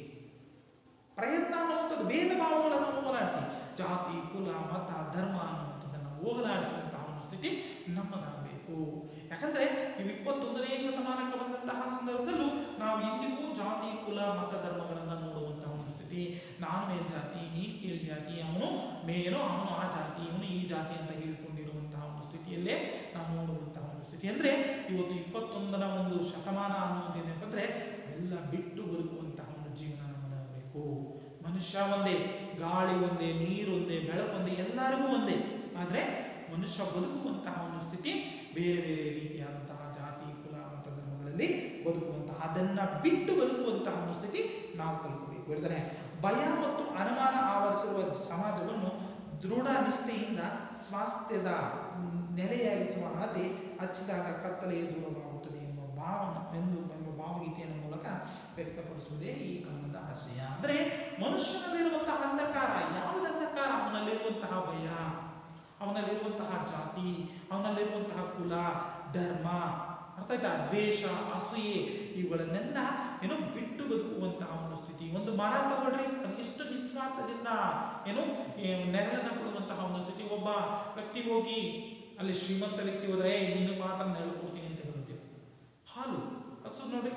ಪ್ರಯತ್ನ ಅನ್ನುವಂಥದ್ದು ಭೇದ ಭಾವಗಳನ್ನು ಹೋಗಲಾಡಿಸಿ ಜಾತಿ ಕುಲ ಮತ ಧರ್ಮ ಅನ್ನುವಂಥದ್ದನ್ನು ಹೋಗಲಾಡಿಸುವಂತಹ ಒಂದು ಸ್ಥಿತಿ ನಮ್ಮದಾಗಬೇಕು ಯಾಕಂದ್ರೆ ಇವು ಇಪ್ಪತ್ತೊಂದನೇ ಶತಮಾನಕ್ಕೆ ಬಂದಂತಹ ಸಂದರ್ಭದಲ್ಲೂ ನಾವು ಇಂದಿಗೂ ಜಾತಿ ಕುಲ ಮತ ಧರ್ಮಗಳನ್ನು ನೋಡುವಂತಹ ಒಂದು ಸ್ಥಿತಿ ನಾನು ಮೇಲ್ ಜಾತಿ ನೀನು ಕೀಳ್ ಜಾತಿ ಅವನು ಮೇನು ಅವನು ಆ ಜಾತಿ ಇವನು ಈ ಜಾತಿ ಅಂತ ಹೇಳ್ಕೊಂಡಿರುವಂತಹ ಒಂದು ಸ್ಥಿತಿಯಲ್ಲೇ ನಾವು ನೋಡುವಂತಹ ಒಂದು ಸ್ಥಿತಿ ಅಂದ್ರೆ ಇವತ್ತು ಇಪ್ಪತ್ತೊಂದರ ಒಂದು ಶತಮಾನ ಅನ್ನುವಂಥದ್ದು ಏನಪ್ಪ ಅಂದ್ರೆ ಎಲ್ಲ ಬಿಟ್ಟು ಬದುಕುವಂತಹ ಒಂದು ಜೀವನ ನಮ್ಮದಾಗಬೇಕು ಮನುಷ್ಯ ಒಂದೇ ಗಾಳಿ ಒಂದೇ ನೀರು ಒಂದೇ ಬೆಳಕು ಒಂದೇ ಎಲ್ಲರಿಗೂ ಒಂದೇ ಆದ್ರೆ ಮನುಷ್ಯ ಬದುಕುವಂತಹ ಒಂದು ಸ್ಥಿತಿ ಬೇರೆ ಬೇರೆ ರೀತಿಯಾದಂತಹ ಜಾತಿ ಕುಲ ಮತ ಧರ್ಮಗಳಲ್ಲಿ ಬದುಕುವಂತಹ ಅದನ್ನ ಬಿಟ್ಟು ಬದುಕುವಂತಹ ಒಂದು ಸ್ಥಿತಿ ನಾವು ಕಲ್ಕೋಬೇಕು ಹೇಳ್ತಾನೆ ಭಯ ಮತ್ತು ಅನುಮಾನ ಆವರಿಸಿರುವ ಸಮಾಜವನ್ನು ದೃಢ ನಿಷ್ಠೆಯಿಂದ ಸ್ವಾಸ್ಥ್ಯದ ನೆಲೆಯಾಗಿಸುವ ಹಣತೆ ಹಚ್ಚಿದಾಗ ಕತ್ತಲೆಯೇ ದೂರವಾಗುತ್ತದೆ ಎಂಬ ಭಾವನ ಎಂದು ಎಂಬ ಭಾವಗೀತೆಯ ಮೂಲಕ ವ್ಯಕ್ತಪಡಿಸುವುದೇ ಈ ಕನ್ನಡದ ಆಶಯ ಅಂದ್ರೆ ಮನುಷ್ಯನಲ್ಲಿರುವಂತಹ ಅಂಧಕಾರ ಯಾವುದು ಅಂಧಕಾರ ಅವನಲ್ಲಿರುವಂತಹ ಭಯ ಅವನಲ್ಲಿರುವಂತಹ ಜಾತಿ ಅವನಲ್ಲಿರುವಂತಹ ಕುಲ ಧರ್ಮ ಅರ್ಥ ಆಯ್ತಾ ದ್ವೇಷ ಅಸೂಯೆ ಇವುಗಳನ್ನೆಲ್ಲ ಏನೋ ಬಿಟ್ಟು ಬದುಕುವಂತಹ ಒಂದು ಸ್ಥಿತಿ ಒಂದು ಮರ ತಗೊಳ್ರಿ ಅದು ಎಷ್ಟು ನಿಸ್ವಾರ್ಥದಿಂದ ಏನು ಈ ನೆರಳನ್ನ ಕೊಡುವಂತಹ ಒಂದು ಸ್ಥಿತಿ ಒಬ್ಬ ವ್ಯಕ್ತಿ ಹೋಗಿ ಅಲ್ಲಿ ಶ್ರೀಮಂತ ವ್ಯಕ್ತಿ ಹೋದ್ರೆ "ಏ, ನೀನು ಮಾತ್ರ ನೆರಳು ಕೊಡ್ತೀನಿ ಅಂತ ಹೇಳುತ್ತೇವೆ ಹಾಲು ಹಸು ನೋಡ್ರಿ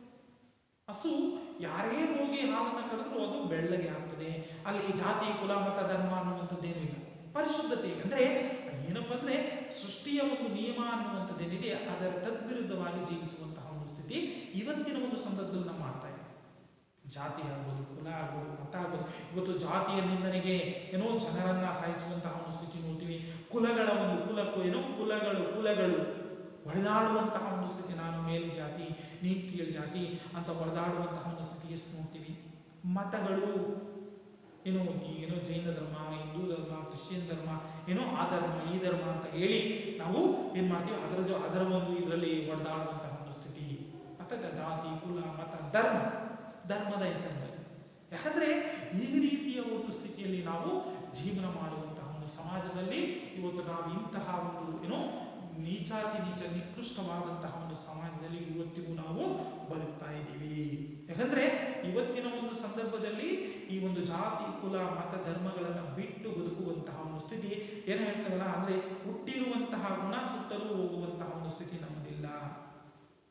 ಹಸು ಯಾರೇ ಹೋಗಿ ಹಾಲನ್ನು ಕರೆದ್ರು ಅದು ಬೆಳ್ಳಗೆ ಆಗ್ತದೆ ಅಲ್ಲಿ ಜಾತಿ ಕುಲ ಮತ ಧರ್ಮ ಅನ್ನುವಂಥದ್ದೇನೂ ಇಲ್ಲ ಪರಿಶುದ್ಧತೆ ಅಂದ್ರೆ ಏನಪ್ಪ ಅಂದ್ರೆ ಸೃಷ್ಟಿಯ ಒಂದು ನಿಯಮ ಅನ್ನುವಂಥದ್ದೇನಿದೆ ಅದರ ತದ್ವಿರುದ್ಧವಾಗಿ ಜೀವಿಸುವಂತಹ ಒಂದು ಸ್ಥಿತಿ ಇವತ್ತಿನ ಒಂದು ಸಂದರ್ಭದಲ್ಲಿ ನಾವು ಮಾಡ್ತಾ ಇದ್ದೀವಿ ಜಾತಿ ಆಗ್ಬೋದು ಕುಲ ಆಗ್ಬೋದು ಮತ ಆಗ್ಬೋದು ಇವತ್ತು ಜಾತಿಯ ನಿಂದನೆಗೆ ಏನೋ ಜನರನ್ನ ಸಾಯಿಸುವಂತಹ ಒಂದು ಸ್ಥಿತಿ ನೋಡ್ತೀವಿ ಕುಲಗಳ ಒಂದು ಕುಲಕ್ಕೂ ಏನೋ ಕುಲಗಳು ಕುಲಗಳು ಹೊಡೆದಾಡುವಂತಹ ಒಂದು ಸ್ಥಿತಿ ನಾನು ಮೇಲು ಜಾತಿ ನೀನು ಕೀಳು ಜಾತಿ ಅಂತ ಹೊಡೆದಾಡುವಂತಹ ಒಂದು ಸ್ಥಿತಿ ಎಷ್ಟು ನೋಡ್ತೀವಿ ಮತಗಳು ಏನೋ ಈ ಏನೋ ಜೈನ ಧರ್ಮ ಹಿಂದೂ ಧರ್ಮ ಕ್ರಿಶ್ಚಿಯನ್ ಧರ್ಮ ಏನೋ ಆ ಧರ್ಮ ಈ ಧರ್ಮ ಅಂತ ಹೇಳಿ ನಾವು ಏನ್ ಮಾಡ್ತೀವಿ ಅದರ ಜೊ ಅದರ ಒಂದು ಇದರಲ್ಲಿ ಹೊಡೆದಾಡುವಂತಹ ಒಂದು ಸ್ಥಿತಿ ಅರ್ಥಾಯ್ತಾ ಜಾತಿ ಕುಲ ಮತ ಧರ್ಮ ಧರ್ಮದ ಹೆಸರಿನಲ್ಲಿ ಯಾಕಂದ್ರೆ ಈ ರೀತಿಯ ಒಂದು ಸ್ಥಿತಿಯಲ್ಲಿ ನಾವು ಜೀವನ ಮಾಡುವಂತಹ ಒಂದು ಸಮಾಜದಲ್ಲಿ ಇವತ್ತು ನಾವು ಇಂತಹ ಒಂದು ಏನೋ ನೀಚಾತಿ ನೀಚ ನಿಕೃಷ್ಟವಾದಂತಹ ಒಂದು ಸಮಾಜದಲ್ಲಿ ಇವತ್ತಿಗೂ ನಾವು ಬದುಕ್ತಾ ಇದ್ದೀವಿ ಯಾಕಂದ್ರೆ ಇವತ್ತಿನ ಒಂದು ಸಂದರ್ಭದಲ್ಲಿ ಈ ಒಂದು ಜಾತಿ ಕುಲ ಮತ ಧರ್ಮಗಳನ್ನ ಬಿಟ್ಟು ಬದುಕುವಂತಹ ಒಂದು ಸ್ಥಿತಿ ಏನು ಹೇಳ್ತಾವಲ್ಲ ಅಂದ್ರೆ ಹುಟ್ಟಿರುವಂತಹ ಗುಣ ಸುತ್ತಲೂ ಹೋಗುವಂತಹ ಒಂದು ಸ್ಥಿತಿ ನಮ್ಮದಿಲ್ಲ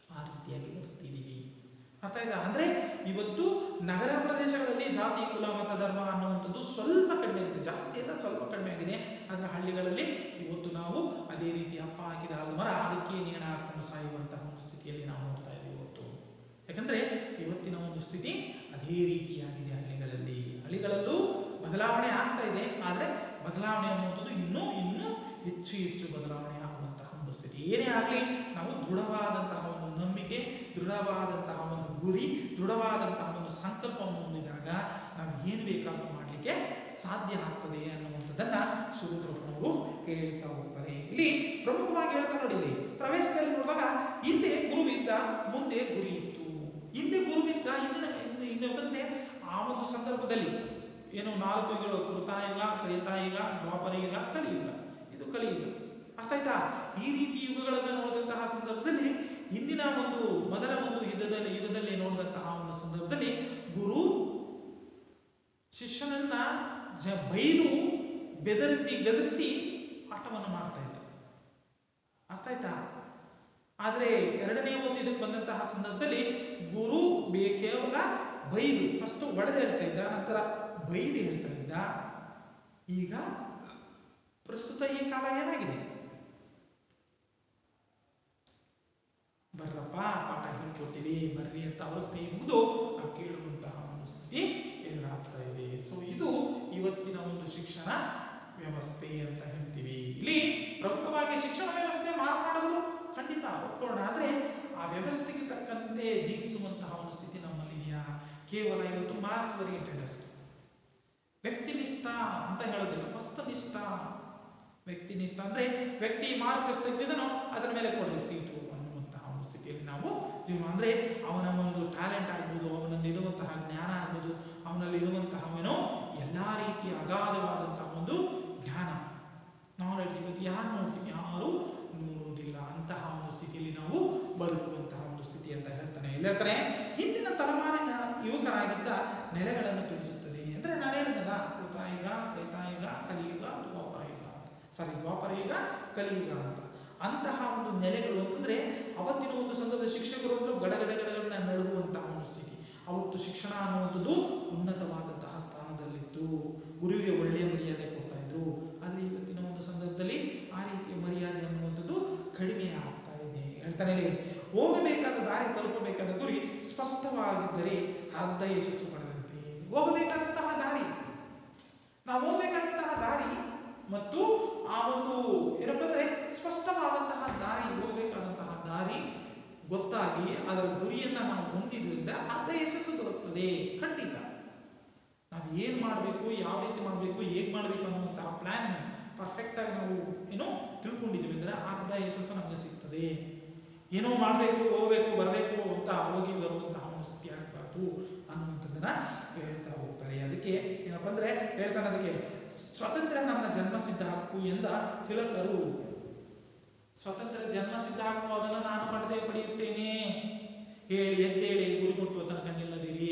ಆ ರೀತಿಯಾಗಿ ಬದುಕ್ತಿದ್ದೀವಿ ಅರ್ಥ ಆಯ್ತಾ ಅಂದ್ರೆ ಇವತ್ತು ನಗರ ಪ್ರದೇಶಗಳಲ್ಲಿ ಜಾತಿ ಕುಲ ಮತ ಧರ್ಮ ಅನ್ನುವಂಥದ್ದು ಸ್ವಲ್ಪ ಕಡಿಮೆ ಆಗಿದೆ ಜಾಸ್ತಿ ಅಲ್ಲ ಸ್ವಲ್ಪ ಕಡಿಮೆ ಆಗಿದೆ ಆದರೆ ಹಳ್ಳಿಗಳಲ್ಲಿ ಇವತ್ತು ನಾವು ಅದೇ ರೀತಿ ಅಪ್ಪ ಹಾಕಿದ ಆಲದ ಮರ ಅದಕ್ಕೆ ನೇಣ ಹಾಕೊಂಡು ಸಾಯುವಂತಹ ಒಂದು ಸ್ಥಿತಿಯಲ್ಲಿ ನಾವು ನೋಡ್ತಾ ಇದ್ದೀವಿ ಇವತ್ತು ಯಾಕಂದ್ರೆ ಇವತ್ತಿನ ಒಂದು ಸ್ಥಿತಿ ಅದೇ ರೀತಿಯಾಗಿದೆ ಹಳ್ಳಿಗಳಲ್ಲಿ ಹಳ್ಳಿಗಳಲ್ಲೂ ಬದಲಾವಣೆ ಆಗ್ತಾ ಇದೆ ಆದರೆ ಬದಲಾವಣೆ ಅನ್ನುವಂಥದ್ದು ಇನ್ನೂ ಇನ್ನೂ ಹೆಚ್ಚು ಹೆಚ್ಚು ಬದಲಾವಣೆ ಆಗುವಂತಹ ಒಂದು ಸ್ಥಿತಿ ಏನೇ ಆಗಲಿ ನಾವು ದೃಢವಾದಂತಹ ಒಂದು ನಂಬಿಕೆ ದೃಢವಾದಂತಹ ಒಂದು ಗುರಿ ದೃಢವಾದಂತಹ ಒಂದು ಸಂಕಲ್ಪವನ್ನು ಹೊಂದಿದಾಗ ನಾವು ಏನು ಬೇಕಾದ್ರೂ ಮಾಡಲಿಕ್ಕೆ ಸಾಧ್ಯ ಆಗ್ತದೆ ಅನ್ನುವಂಥದ್ದನ್ನ ಶಿವರುದ್ರಪ್ಪನವರು ಹೇಳ್ತಾ ಹೋಗ್ತಾರೆ ಇಲ್ಲಿ ಪ್ರಮುಖವಾಗಿ ಹೇಳ್ತಾ ನೋಡಿ ಇಲ್ಲಿ ಪ್ರವೇಶದಲ್ಲಿ ನೋಡಿದಾಗ ಹಿಂದೆ ಗುರುವಿದ್ದ ಮುಂದೆ ಗುರಿ ಇತ್ತು ಹಿಂದೆ ಗುರುವಿದ್ದ ಹಿಂದಿನ ಹಿಂದೆ ಹಿಂದೆ ಬಂದ್ರೆ ಆ ಒಂದು ಸಂದರ್ಭದಲ್ಲಿ ಏನು ನಾಲ್ಕು ಯುಗಗಳು ಕೃತಾಯುಗ ತ್ರೇತಾಯುಗ ದ್ವಾಪರಯುಗ ಕಲಿಯುಗ ಇದು ಕಲಿಯುಗ ಅರ್ಥ ಆಯ್ತಾ ಈ ರೀತಿ ಯುಗಗಳನ್ನು ನೋಡಿದಂತಹ ಸಂದರ್ಭದಲ್ಲಿ ಹಿಂದಿನ ಒಂದು ಮೊದಲ ಒಂದು ಯುದ್ಧದಲ್ಲಿ ಯುಗದಲ್ಲಿ ನೋಡಿದಂತಹ ಒಂದು ಸಂದರ್ಭದಲ್ಲಿ ಗುರು ಶಿಷ್ಯನನ್ನ ಜ ಬೈದು ಬೆದರಿಸಿ ಗದರಿಸಿ ಪಾಠವನ್ನು ಮಾಡ್ತಾ ಇದ್ದ ಅರ್ಥ ಆಯ್ತಾ ಆದರೆ ಎರಡನೇ ಒಂದು ಇದಕ್ಕೆ ಬಂದಂತಹ ಸಂದರ್ಭದಲ್ಲಿ ಗುರು ಬೇ ಕೇವಲ ಬೈದು ಫಸ್ಟ್ ಒಡೆದು ಹೇಳ್ತಾ ಇದ್ದ ನಂತರ ಬೈದು ಹೇಳ್ತಾ ಇದ್ದ ಈಗ ಪ್ರಸ್ತುತ ಈ ಕಾಲ ಏನಾಗಿದೆ ಬರ್ರಪ್ಪ ಪಾಠ ಹೇಳ್ಕೊಡ್ತೀವಿ ಬರ್ರಿ ಅಂತ ಅವರ ಕೈ ಮುಗಿದು ನಾವು ಕೇಳುವಂತಹ ಒಂದು ಸ್ಥಿತಿ ಎದುರಾಗ್ತಾ ಇದೆ ಸೊ ಇದು ಇವತ್ತಿನ ಒಂದು ಶಿಕ್ಷಣ ವ್ಯವಸ್ಥೆ ಅಂತ ಹೇಳ್ತೀವಿ ಇಲ್ಲಿ ಪ್ರಮುಖವಾಗಿ ಶಿಕ್ಷಣ ವ್ಯವಸ್ಥೆ ಮಾತನಾಡಲು ಖಂಡಿತ ಒಪ್ಕೊಳ್ಳೋಣ ಆದರೆ ಆ ವ್ಯವಸ್ಥೆಗೆ ತಕ್ಕಂತೆ ಜೀವಿಸುವಂತಹ ಒಂದು ಸ್ಥಿತಿ ನಮ್ಮಲ್ಲಿದೆಯಾ ಕೇವಲ ಇವತ್ತು ಮಾರ್ಕ್ಸ್ ಓರಿಯೆಂಟೆಡ್ ಅಷ್ಟೇ ವ್ಯಕ್ತಿನಿಷ್ಠ ಅಂತ ಹೇಳೋದಿಲ್ಲ ವಸ್ತುನಿಷ್ಠ ವ್ಯಕ್ತಿನಿಷ್ಠ ಅಂದ್ರೆ ವ್ಯಕ್ತಿ ಮಾರ್ಕ್ಸ್ ಎಷ್ಟು ತೆಗೆದಿದ್ದಾನೋ ಅದರ ಮೇಲೆ ಕೊಡಲಿ ಸೀಟು ಅನ್ನುವಂತಹ ಒಂದು ಸ್ಥಿತಿಯಲ್ಲಿ ನಾವು ಜೀವನ ಅಂದ್ರೆ ಅವನ ಒಂದು ಟ್ಯಾಲೆಂಟ್ ಆಗ್ಬೋದು ಅವನಲ್ಲಿ ಇರುವಂತಹ ಜ್ಞಾನ ಆಗ್ಬೋದು ಅವನಲ್ಲಿ ಇರುವಂತಹ ಏನೋ ಎಲ್ಲಾ ರೀತಿಯ ಅಗಾಧವಾದಂತಹ ಒಂದು ಜ್ಞಾನ ನಾಲೆಡ್ಜ್ ಇವತ್ತು ಯಾರು ನೋಡ್ತೀವಿ ಯಾರು ನೋಡುವುದಿಲ್ಲ ಅಂತಹ ಒಂದು ಸ್ಥಿತಿಯಲ್ಲಿ ನಾವು ಬದುಕುವಂತಹ ಒಂದು ಸ್ಥಿತಿ ಅಂತ ಹೇಳ್ತಾನೆ ಎಲ್ಲಿ ಹೇಳ್ತಾನೆ ಹಿಂದಿನ ತಲೆಮಾರಿನ ಯುವಕರಾಗಿದ್ದ ನೆಲೆಗಳನ್ನು ತಿಳಿಸುತ್ತದೆ ಅಂದ್ರೆ ನಾನು ಹೇಳಿದ್ನಲ್ಲ ಕೃತಾಯುಗ ತ್ರೇತಾಯುಗ ಕಲಿಯುಗ ದ್ವಾಪರಯುಗ ಸಾರಿ ದ್ವಾಪರಯುಗ ಕಲಿಯುಗ ಅಂತ ಅಂತಹ ಒಂದು ನೆಲೆಗಳು ಅಂತಂದ್ರೆ ಅವತ್ತಿನ ಒಂದು ಸಂದರ್ಭದ ಶಿಕ್ಷಕರು ಅಂದ್ರೆ ಗಡಗಡಗಡಗಳನ್ನ ನಡುವಂತಹ ಒಂದು ಸ್ಥಿತಿ ಅವತ್ತು ಶಿಕ್ಷಣ ಅನ್ನುವಂಥದ್ದು ಉನ್ನತವಾದಂತಹ ಸ್ಥಾನದಲ್ಲಿತ್ತು ಗುರುವಿಗೆ ಒಳ್ಳೆಯ ಮರ್ಯಾದೆ ಕೊಡ್ತಾ ಇದ್ರು ಆದ್ರೆ ಇವತ್ತಿನ ಒಂದು ಸಂದರ್ಭದಲ್ಲಿ ಆ ರೀತಿಯ ಮರ್ಯಾದೆ ಅನ್ನುವಂಥದ್ದು ಕಡಿಮೆ ಆಗ್ತಾ ಇದೆ ಹೇಳ್ತಾನೆ ಇಲ್ಲಿ, ಹೋಗಬೇಕಾದ ದಾರಿ ತಲುಪಬೇಕಾದ ಗುರಿ ಸ್ಪಷ್ಟವಾಗಿದ್ದರೆ ಅರ್ಧ ಯಶಸ್ಸು ಪಡೆದಂತೆ ಹೋಗಬೇಕಾದಂತಹ ದಾರಿ ನಾವು ಹೋಗಬೇಕಾದಂತಹ ದಾರಿ ಮತ್ತು ಆ ಒಂದು ಏನಪ್ಪ ಅಂದ್ರೆ ಸ್ಪಷ್ಟವಾದಂತಹ ದಾರಿ ಹೋಗಬೇಕಾದಂತಹ ದಾರಿ ಗೊತ್ತಾಗಿ ಅದರ ಗುರಿಯನ್ನ ನಾವು ಹೊಂದಿದ್ರಿಂದ ಅರ್ಧ ಯಶಸ್ಸು ದೊರಕುತ್ತದೆ ಖಂಡಿತ ನಾವು ಏನ್ ಮಾಡಬೇಕು ಯಾವ ರೀತಿ ಮಾಡಬೇಕು ಹೇಗ್ ಮಾಡಬೇಕು ಅನ್ನುವಂತಹ ಪ್ಲಾನ್ ಪರ್ಫೆಕ್ಟ್ ಆಗಿ ನಾವು ಏನೋ ತಿಳ್ಕೊಂಡಿದ್ದೀವಿ ಅಂದ್ರೆ ಅರ್ಧ ಯಶಸ್ಸು ನಮಗೆ ಸಿಗ್ತದೆ ಏನೋ ಮಾಡಬೇಕು ಹೋಗ್ಬೇಕು ಬರಬೇಕು ಅಂತ ಹೋಗಿ ಬರುವಂತಹ ಒಂದು ಸ್ಥಿತಿ ಆಗಬಾರ್ದು ಅನ್ನುವಂಥದ್ದನ್ನ ಹೇಳ್ತಾ ಹೋಗ್ತಾರೆ ಅದಕ್ಕೆ ಏನಪ್ಪ ಅಂದ್ರೆ ಹೇಳ್ತಾನೆ ಅದಕ್ಕೆ ಸ್ವತಂತ್ರ ನನ್ನ ಜನ್ಮ ಸಿದ್ಧ ಹಕ್ಕು ಎಂದ ತಿಲಕರು ಸ್ವತಂತ್ರ ಜನ್ಮ ಸಿದ್ಧ ಹಕ್ಕು ಅದನ್ನು ನಾನು ಪಡೆದೇ ಪಡೆಯುತ್ತೇನೆ ಹೇಳಿ ಎದ್ದೇಳಿ ಗುರಿ ಮುಟ್ಟುವ ತನಕ ನಿಲ್ಲದಿರಿ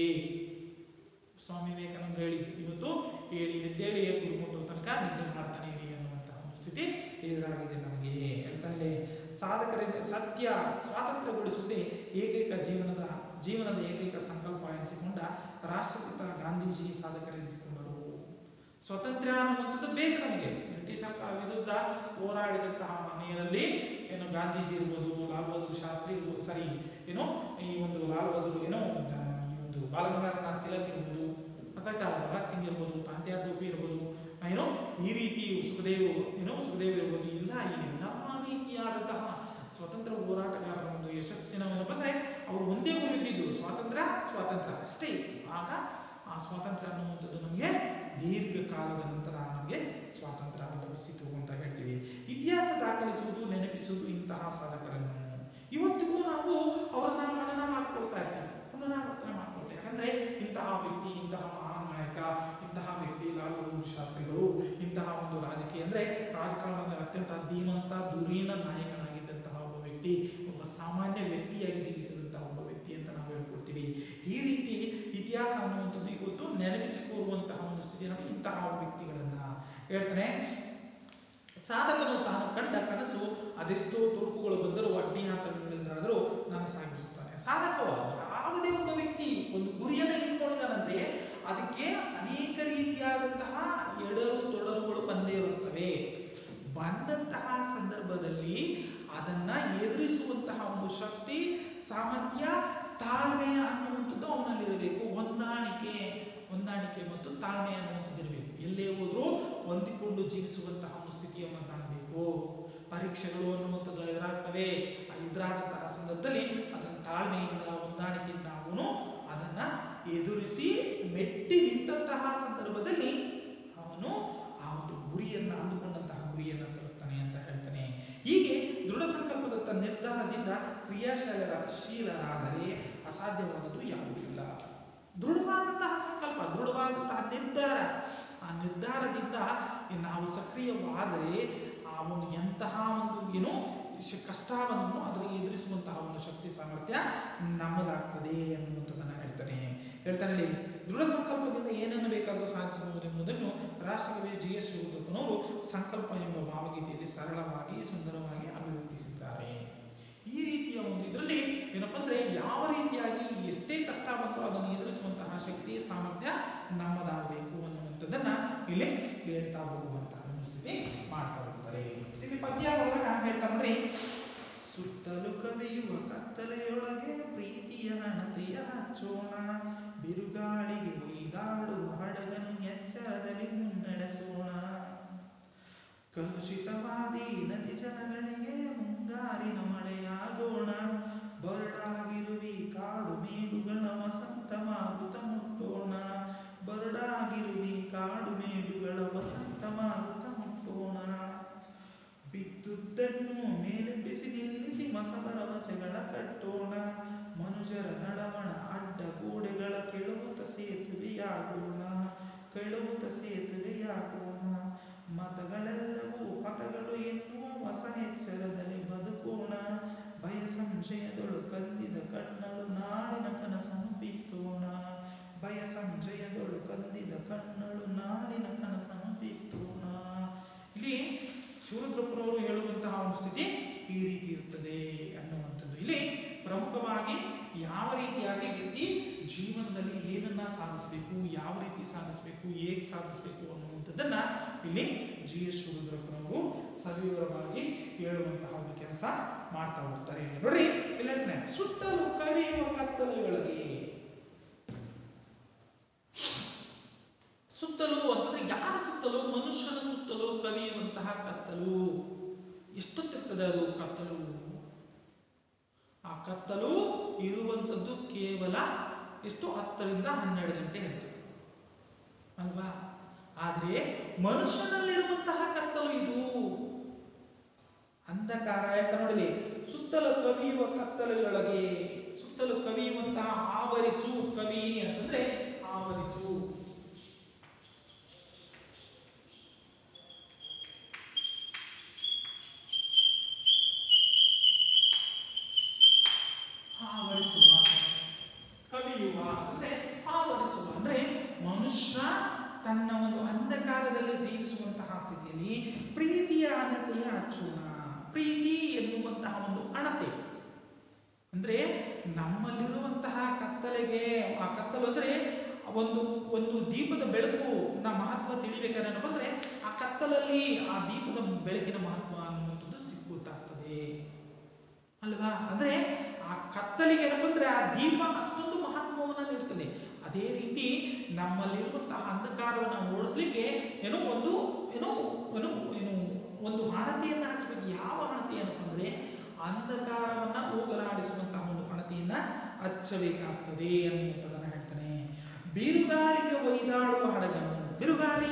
ಸ್ವಾಮಿ ವಿವೇಕಾನಂದ ಹೇಳಿದ್ರು ಇವತ್ತು ಹೇಳಿ ಎದ್ದೇಳಿ ಗುರಿ ಮುಟ್ಟುವ ತನಕ ನಿದ್ದೆ ಮಾಡ್ತಾನೆ ಇರಿ ಅನ್ನುವಂತಹ ಒಂದು ಸ್ಥಿತಿ ಎದುರಾಗಿದೆ ನಮಗೆ ಹೇಳ್ತಾನೆ ಸಾಧಕರಿಗೆ ಸತ್ಯ ಸ್ವಾತಂತ್ರ್ಯಗೊಳಿಸುವುದೇ ಏಕೈಕ ಜೀವನದ ಜೀವನದ ಏಕೈಕ ಸಂಕಲ್ಪ ಎನಿಸಿಕೊಂಡ ರಾಷ್ಟ್ರಪಿತ ಗಾಂಧೀಜಿ ಸಾಧಕರೆನಿಸಿಕೊಂಡರು ಸ್ವಾತಂತ್ರ್ಯ ಅನ್ನುವಂಥದ್ದು ಬೇಕು ನಮಗೆ ಬ್ರಿಟಿಷರ ವಿರುದ್ಧ ಹೋರಾಡಿದಂತಹ ಮನೆಯಲ್ಲಿ ಏನು ಗಾಂಧೀಜಿ ಇರ್ಬೋದು ಲಾಲ್ ಬಹದ್ದೂರ್ ಶಾಸ್ತ್ರಿ ಇರ್ಬೋದು ಸಾರಿ ಏನು ಈ ಒಂದು ಲಾಲ್ ಬಹದ್ದೂರ್ ಏನೋ ಆ, ಈ ಒಂದು ಬಾಲಗಂಗಾಧರನಾಥ್ ತಿಲಕ್ ಇರ್ಬೋದು ಗೊತ್ತಾಯ್ತಾ ಭಗತ್ ಸಿಂಗ್ ಇರ್ಬೋದು ತಾಂತ್ಯಾರ್ ಟೋಪಿ ಇರ್ಬೋದು ಆ, ಏನೋ ಈ ರೀತಿ ಸುಖದೇವ್ ಏನೋ ಸುಖದೇವ್ ಇರ್ಬೋದು ಇಲ್ಲ ಈ ಎಲ್ಲ ರೀತಿಯಾದಂತಹ ಸ್ವತಂತ್ರ ಹೋರಾಟಗಾರರ ಒಂದು ಯಶಸ್ಸಿನ ಏನಪ್ಪ ಅಂದ್ರೆ ಅವರು ಒಂದೇ ಗುರಿ ಇದ್ದಿದ್ದು ಸ್ವಾತಂತ್ರ್ಯ ಸ್ವಾತಂತ್ರ್ಯ ಅಷ್ಟೇ ಇತ್ತು ಆಗ ಆ ಸ್ವಾತಂತ್ರ್ಯ ಅನ್ನುವಂಥದ್ದು ನಮಗೆ ದೀರ್ಘಕಾಲದ ನಂತರ ನಮಗೆ ಸ್ವಾತಂತ್ರ್ಯ ಲಭಿಸಿತು ಅಂತ ಹೇಳ್ತೀವಿ ಇತಿಹಾಸ ದಾಖಲಿಸುವುದು ನೆನಪಿಸುವುದು ಇಂತಹ ಸಾಧಕರನ್ನು ಇವತ್ತಿಗೂ ನಾವು ಅವರನ್ನ ಮನನ ಮಾಡ್ಕೊಳ್ತಾ ಇರ್ತೀವಿ ಪುನರಾವರ್ತನೆ ಮಾಡ್ಕೊಳ್ತೇವೆ ಯಾಕಂದ್ರೆ ಇಂತಹ ವ್ಯಕ್ತಿ ಇಂತಹ ಮಹಾನ್ ನಾಯಕ ಇಂತಹ ವ್ಯಕ್ತಿ ಲಾಲ್ ಬಹದ್ದೂರ್ ಶಾಸ್ತ್ರಿಗಳು ಇಂತಹ ಒಂದು ರಾಜಕೀಯ ಅಂದ್ರೆ ರಾಜಕಾರಣದ ಅತ್ಯಂತ ಧೀಮಂತ ಧುರೀಣ ನಾಯಕನಾಗಿದ್ದಂತಹ ಒಬ್ಬ ವ್ಯಕ್ತಿ ಒಬ್ಬ ಸಾಮಾನ್ಯ ವ್ಯಕ್ತಿಯಾಗಿ ಜೀವಿಸಿದಂತಹ ಒಬ್ಬ ವ್ಯಕ್ತಿ ಅಂತ ನಾವು ಹೇಳ್ಕೊಳ್ತೀವಿ ಈ ರೀತಿ ಇತಿಹಾಸ ಅನ್ನುವಂಥದ್ದು ಇವತ್ತು ನೆನಪಿಸಿಕೊಳ್ಳುವಂತಹ ಒಂದು ಸ್ಥಿತಿ ನಮಗೆ ಇಂತಹ ವ್ಯಕ್ತಿಗಳನ್ನ ಹೇಳ್ತಾನೆ ಸಾಧಕನು ತಾನು ಕಂಡ ಕಂಡ ಕನಸು ಅದೆಷ್ಟೋ ತುರುಕುಗಳು ಬಂದರೂ ಅಡ್ಡಿ ಆತಂಕಗಳಿಂದಾದರೂ ನಾನು ಸಾಗಿಸುತ್ತಾನೆ ಸಾಧಕವ ಯಾವುದೇ ಒಬ್ಬ ವ್ಯಕ್ತಿ ಒಂದು ಗುರಿಯನ್ನು ಇಟ್ಕೊಂಡಿದ್ದಾನಂದ್ರೆ ಅದಕ್ಕೆ ಅನೇಕ ರೀತಿಯಾದಂತಹ ಎಡರು ತೊಡರುಗಳು ಬಂದೇ ಇರುತ್ತವೆ ಬಂದಂತಹ ಸಂದರ್ಭದಲ್ಲಿ ಅದನ್ನ ಎದುರಿಸುವಂತಹ ಒಂದು ಶಕ್ತಿ ಸಾಮರ್ಥ್ಯ ತಾಳ್ಮೆ ಅನ್ನುವಂಥದ್ದು ಅವನಲ್ಲಿರಬೇಕು ಹೊಂದಾಣಿಕೆ ಹೊಂದಾಣಿಕೆ ಮತ್ತು ತಾಳ್ಮೆ ಅನ್ನುವಂಥದ್ದು ಇರಬೇಕು ಎಲ್ಲೇ ಹೋದ್ರೂ ಹೊಂದಿಕೊಂಡು ಜೀವಿಸುವಂತಹ ಒಂದು ಸ್ಥಿತಿಯವನ್ನಾಗಬೇಕು ಪರೀಕ್ಷೆಗಳು ಅನ್ನುವಂಥದ್ದು ಎದುರಾಗ್ತವೆ ಆ ಎದುರಾದಂತಹ ಸಂದರ್ಭದಲ್ಲಿ ಅದನ್ನು ತಾಳ್ಮೆಯಿಂದ ಹೊಂದಾಣಿಕೆಯಿಂದ ಅವನು ಅದನ್ನ ಎದುರಿಸಿ ಮೆಟ್ಟಿ ನಿಂತಹ ಸಂದರ್ಭದಲ್ಲಿ ಅವನು ಆ ಒಂದು ಗುರಿಯನ್ನ ಅಂದುಕೊಂಡಂತಹ ಗುರಿಯನ್ನ ತಲುಪ್ತಾನೆ ಅಂತ ಹೇಳ್ತಾನೆ ಹೀಗೆ ದೃಢ ಸಂಕಲ್ಪದತ್ತ ನಿರ್ಧಾರದಿಂದ ಕ್ರಿಯಾಶೀಲರ ಶೀಲರಾದರೆ ಅಸಾಧ್ಯವಾದದ್ದು ಯಾವುದೂ ಇಲ್ಲ ದೃಢವಾದಂತಹ ಸಂಕಲ್ಪ ದೃಢವಾದಂತಹ ನಿರ್ಧಾರ ಆ ನಿರ್ಧಾರದಿಂದ ನಾವು ಸಕ್ರಿಯವಾದರೆ ಆ ಒಂದು ಎಂತಹ ಒಂದು ಏನು ಶ- ಕಷ್ಟವನ್ನು ಅದರ ಎದುರಿಸುವಂತಹ ಒಂದು ಶಕ್ತಿ ಸಾಮರ್ಥ್ಯ ನಮ್ಮದಾಗ್ತದೆ ಅನ್ನುವಂಥದ್ದನ್ನು ಹೇಳ್ತಾನೆ ಹೇಳ್ತಾನೆ ಇಲ್ಲಿ, ದೃಢ ಸಂಕಲ್ಪದಿಂದ ಏನನ್ನು ಬೇಕಾದರೂ ಸಾಧಿಸಬಹುದು ಎಂಬುದನ್ನು ರಾಷ್ಟ್ರಕವಿ ಜಿ ಎಸ್ ಶಿವರುದ್ರಪ್ಪನವರು ಸಂಕಲ್ಪ ಎಂಬ ಭಾವಗೀತೆಯಲ್ಲಿ ಸರಳವಾಗಿ ಸುಂದರವಾಗಿ ಅಭಿವ್ಯಕ್ತಿಸಿದ್ದಾರೆ ಈ ರೀತಿಯ ಒಂದು ಇದರಲ್ಲಿ ಏನಪ್ಪ ಅಂದ್ರೆ ಯಾವ ರೀತಿಯಾಗಿ ಎಷ್ಟೇ ಕಷ್ಟ ಬಂದರೂ ಅದನ್ನು ಎದುರಿಸುವಂತಹ ಶಕ್ತಿ ಸಾಮರ್ಥ್ಯ ನಮ್ಮದಾಗಬೇಕು ಅನ್ನುವಂಥದ್ದನ್ನ ಇಲ್ಲಿ ಹೇಳ್ತಾ ಹೋಗುವಂತಹ ಒಂದು ಸ್ಥಿತಿ ಮಾಡ್ತಾ ಹೋಗ್ತಾರೆ ಇಲ್ಲಿ ಪದ್ಯ ಒಳಗ ಹೇಳ್ತಾ ನೋಡ್ರಿ ಸುತ್ತಲೂ ಕವಿಯುವ ಕತ್ತಲೆಯೊಳಗೆ ಪ್ರೀತಿಯ ನಣತೆಯ ಹಚ್ಚೋಣ ಬಿರುಗಾಳಿಗೆ ಒಯ್ದಾಡುವ ಹಡಗನು ಎಚ್ಚರದಲ್ಲಿ ಮುನ್ನಡೆಸೋಣ ಕಲುಷಿತವಾದಿ ನದಿ ಜನಗಳಿಗೆ ಮುಂಗಾರಿನ ಮಳೆಯಾಗೋಣ ಬರಡಾಗಿರುವಿ ಕಾಡು ಮೇಡುಗಳ ವಸಂತ ಮಾರುತ ಮುಟ್ಟೋಣ ಬರಡಾಗಿರುವಿ ಕಾಡು ಮೇಡುಗಳ ವಸಂತ ಮಾರುತ ಮುಟ್ಟೋಣ ಬಿದ್ದುದನ್ನು ಮೇಲೆಬ್ಬಿಸಿ ನಿಲ್ಲಿಸಿ ಮಸ ಭರವಸೆಗಳ ಕಟ್ಟೋಣ ಮನುಜರ ನಡವಣ ಅಡ್ಡ ಗೋಡೆಗಳ ಕೆಳುವುತ ಸೇತುವೆಯಾಗೋಣ ಕೆಳುವುತ ಸೇತುವೆಯಾಗೋಣ ಮತಗಳೆಲ್ಲವೂ ಪಥಗಳು ಎನ್ನುವ ಹೊಸ ಎಚ್ಚರದಲ್ಲಿ ಬದುಕೋಣ ಭಯ ಸಂಶಯದೊಳು ಕಲ್ಲಿದ ಕಣ್ಣಲು ನಾಡಿನ ಕನಸನ್ನು ಬಿತ್ತೋಣ ಭಯ ಸಂಶಯದೊಳು ಕಲ್ಲಿದ ಕಣ್ಣಳು ನಾಡಿನ ಕನಸನ್ನು ಬಿತ್ತೋಣ ಇಲ್ಲಿ ಶಿವರುದ್ರಪ್ಪನವರು ಹೇಳುವಂತಹ ಒಂದು ಸ್ಥಿತಿ ಈ ರೀತಿ ಇರುತ್ತದೆ ಅನ್ನುವಂಥದ್ದು ಇಲ್ಲಿ ಪ್ರಮುಖವಾಗಿ ಯಾವ ರೀತಿಯಾಗಿ ವ್ಯಕ್ತಿ ಜೀವನದಲ್ಲಿ ಏನನ್ನ ಸಾಧಿಸಬೇಕು ಯಾವ ರೀತಿ ಸಾಧಿಸಬೇಕು ಹೇಗೆ ಸಾಧಿಸಬೇಕು ಅನ್ನುವಂಥದ್ದನ್ನ ಇಲ್ಲಿ ಜಿ ಎಸ್ ಶಿವರುದ್ರಪ್ಪನವರು ಸವಿವರವಾಗಿ ಹೇಳುವಂತಹ ಒಂದು ಕೆಲಸ ಮಾಡ್ತಾ ಹೋಗ್ತಾರೆ ನೋಡ್ರಿ ಇಲ್ಲಿ ಹೇಳ್ತಾನೆ ಸುತ್ತಲೂ ಕಲಿಯುವ ಕತ್ತಲೆಯೊಳಗೆ ಸುತ್ತಲೂ ಅಂತಂದ್ರೆ ಯಾರ ಸುತ್ತಲೂ ಮನುಷ್ಯನ ಸುತ್ತಲೂ ಕವಿಯುವಂತಹ ಕತ್ತಲು ಎಷ್ಟೊತ್ತಿರ್ತದೆ ಅದು ಕತ್ತಲು ಆ ಕತ್ತಲು ಇರುವಂಥದ್ದು ಕೇವಲ ಎಷ್ಟು ಹತ್ತರಿಂದ ಹನ್ನೆರಡು ಗಂಟೆ ಇರ್ತದೆ ಅಲ್ವಾ ಆದ್ರೆ ಮನುಷ್ಯನಲ್ಲಿರುವಂತಹ ಕತ್ತಲು ಇದು ಅಂಧಕಾರ ಹೇಳ್ತಾ ನೋಡಲಿ ಸುತ್ತಲೂ ಕವಿಯುವ ಕತ್ತಲೆಯೊಳಗೆ ಸುತ್ತಲೂ ಕವಿಯುವಂತಹ ಆವರಿಸು ಕವಿ ಅಂತಂದ್ರೆ ಆವರಿಸು ಆವರಿಸುವ ಕವಿಯುವ ಅಂದ್ರೆ ಆವರಿಸುವ ಅಂದ್ರೆ ಮನುಷ್ಯ ತನ್ನ ಒಂದು ಅಂಧಕಾರದಲ್ಲಿ ಜೀವಿಸುವಂತಹ ಸ್ಥಿತಿಯಲ್ಲಿ ಪ್ರೀತಿಯ ಅಣತೆಯ ಅಚ್ಚುಣ ಪ್ರೀತಿ ಎನ್ನುವಂತಹ ಒಂದು ಅಣತೆ ಅಂದ್ರೆ ನಮ್ಮಲ್ಲಿರುವಂತಹ ಕತ್ತಲೆಗೆ ಆ ಕತ್ತಲು ಅಂದ್ರೆ ಒಂದು ಒಂದು ದೀಪದ ಬೆಳಕು ನ ಮಹತ್ವ ತಿಳಿಬೇಕಾದ್ರೆ ಏನಪ್ಪ ಅಂದ್ರೆ ಆ ಕತ್ತಲಲ್ಲಿ ಆ ದೀಪದ ಬೆಳಕಿನ ಮಹತ್ವ ಅನ್ನುವಂಥದ್ದು ಸಿಕ್ಕುತ್ತಾಗ್ತದೆ ಅಲ್ವಾ ಅಂದ್ರೆ ಆ ಕತ್ತಲಿಗೆ ಏನಪ್ಪ ಅಂದ್ರೆ ಆ ದೀಪ ಅಷ್ಟೊಂದು ಮಹತ್ವವನ್ನ ನೀಡ್ತದೆ ಅದೇ ರೀತಿ ನಮ್ಮಲ್ಲಿರುವಂತಹ ಅಂಧಕಾರವನ್ನು ಓಡಿಸ್ಲಿಕ್ಕೆ ಏನೋ ಒಂದು ಏನೋ ಏನೋ ಏನು ಒಂದು ಹಣತೆಯನ್ನ ಹಚ್ಚಬೇಕು ಯಾವ ಹಣತೆ ಏನಪ್ಪ ಅಂದ್ರೆ ಅಂಧಕಾರವನ್ನ ಹೋಗಲಾಡಿಸುವಂತಹ ಒಂದು ಹಣತೆಯನ್ನ ಹಚ್ಚಬೇಕಾಗ್ತದೆ ಅನ್ನುವಂಥದ್ದನ್ನ ಹೇಳ್ತಾನೆ ಬಿರುಗಾಳಿಗೆ ಒಯ್ದಾಡುವ ಹಡಗನು ಬಿರುಗಾಳಿ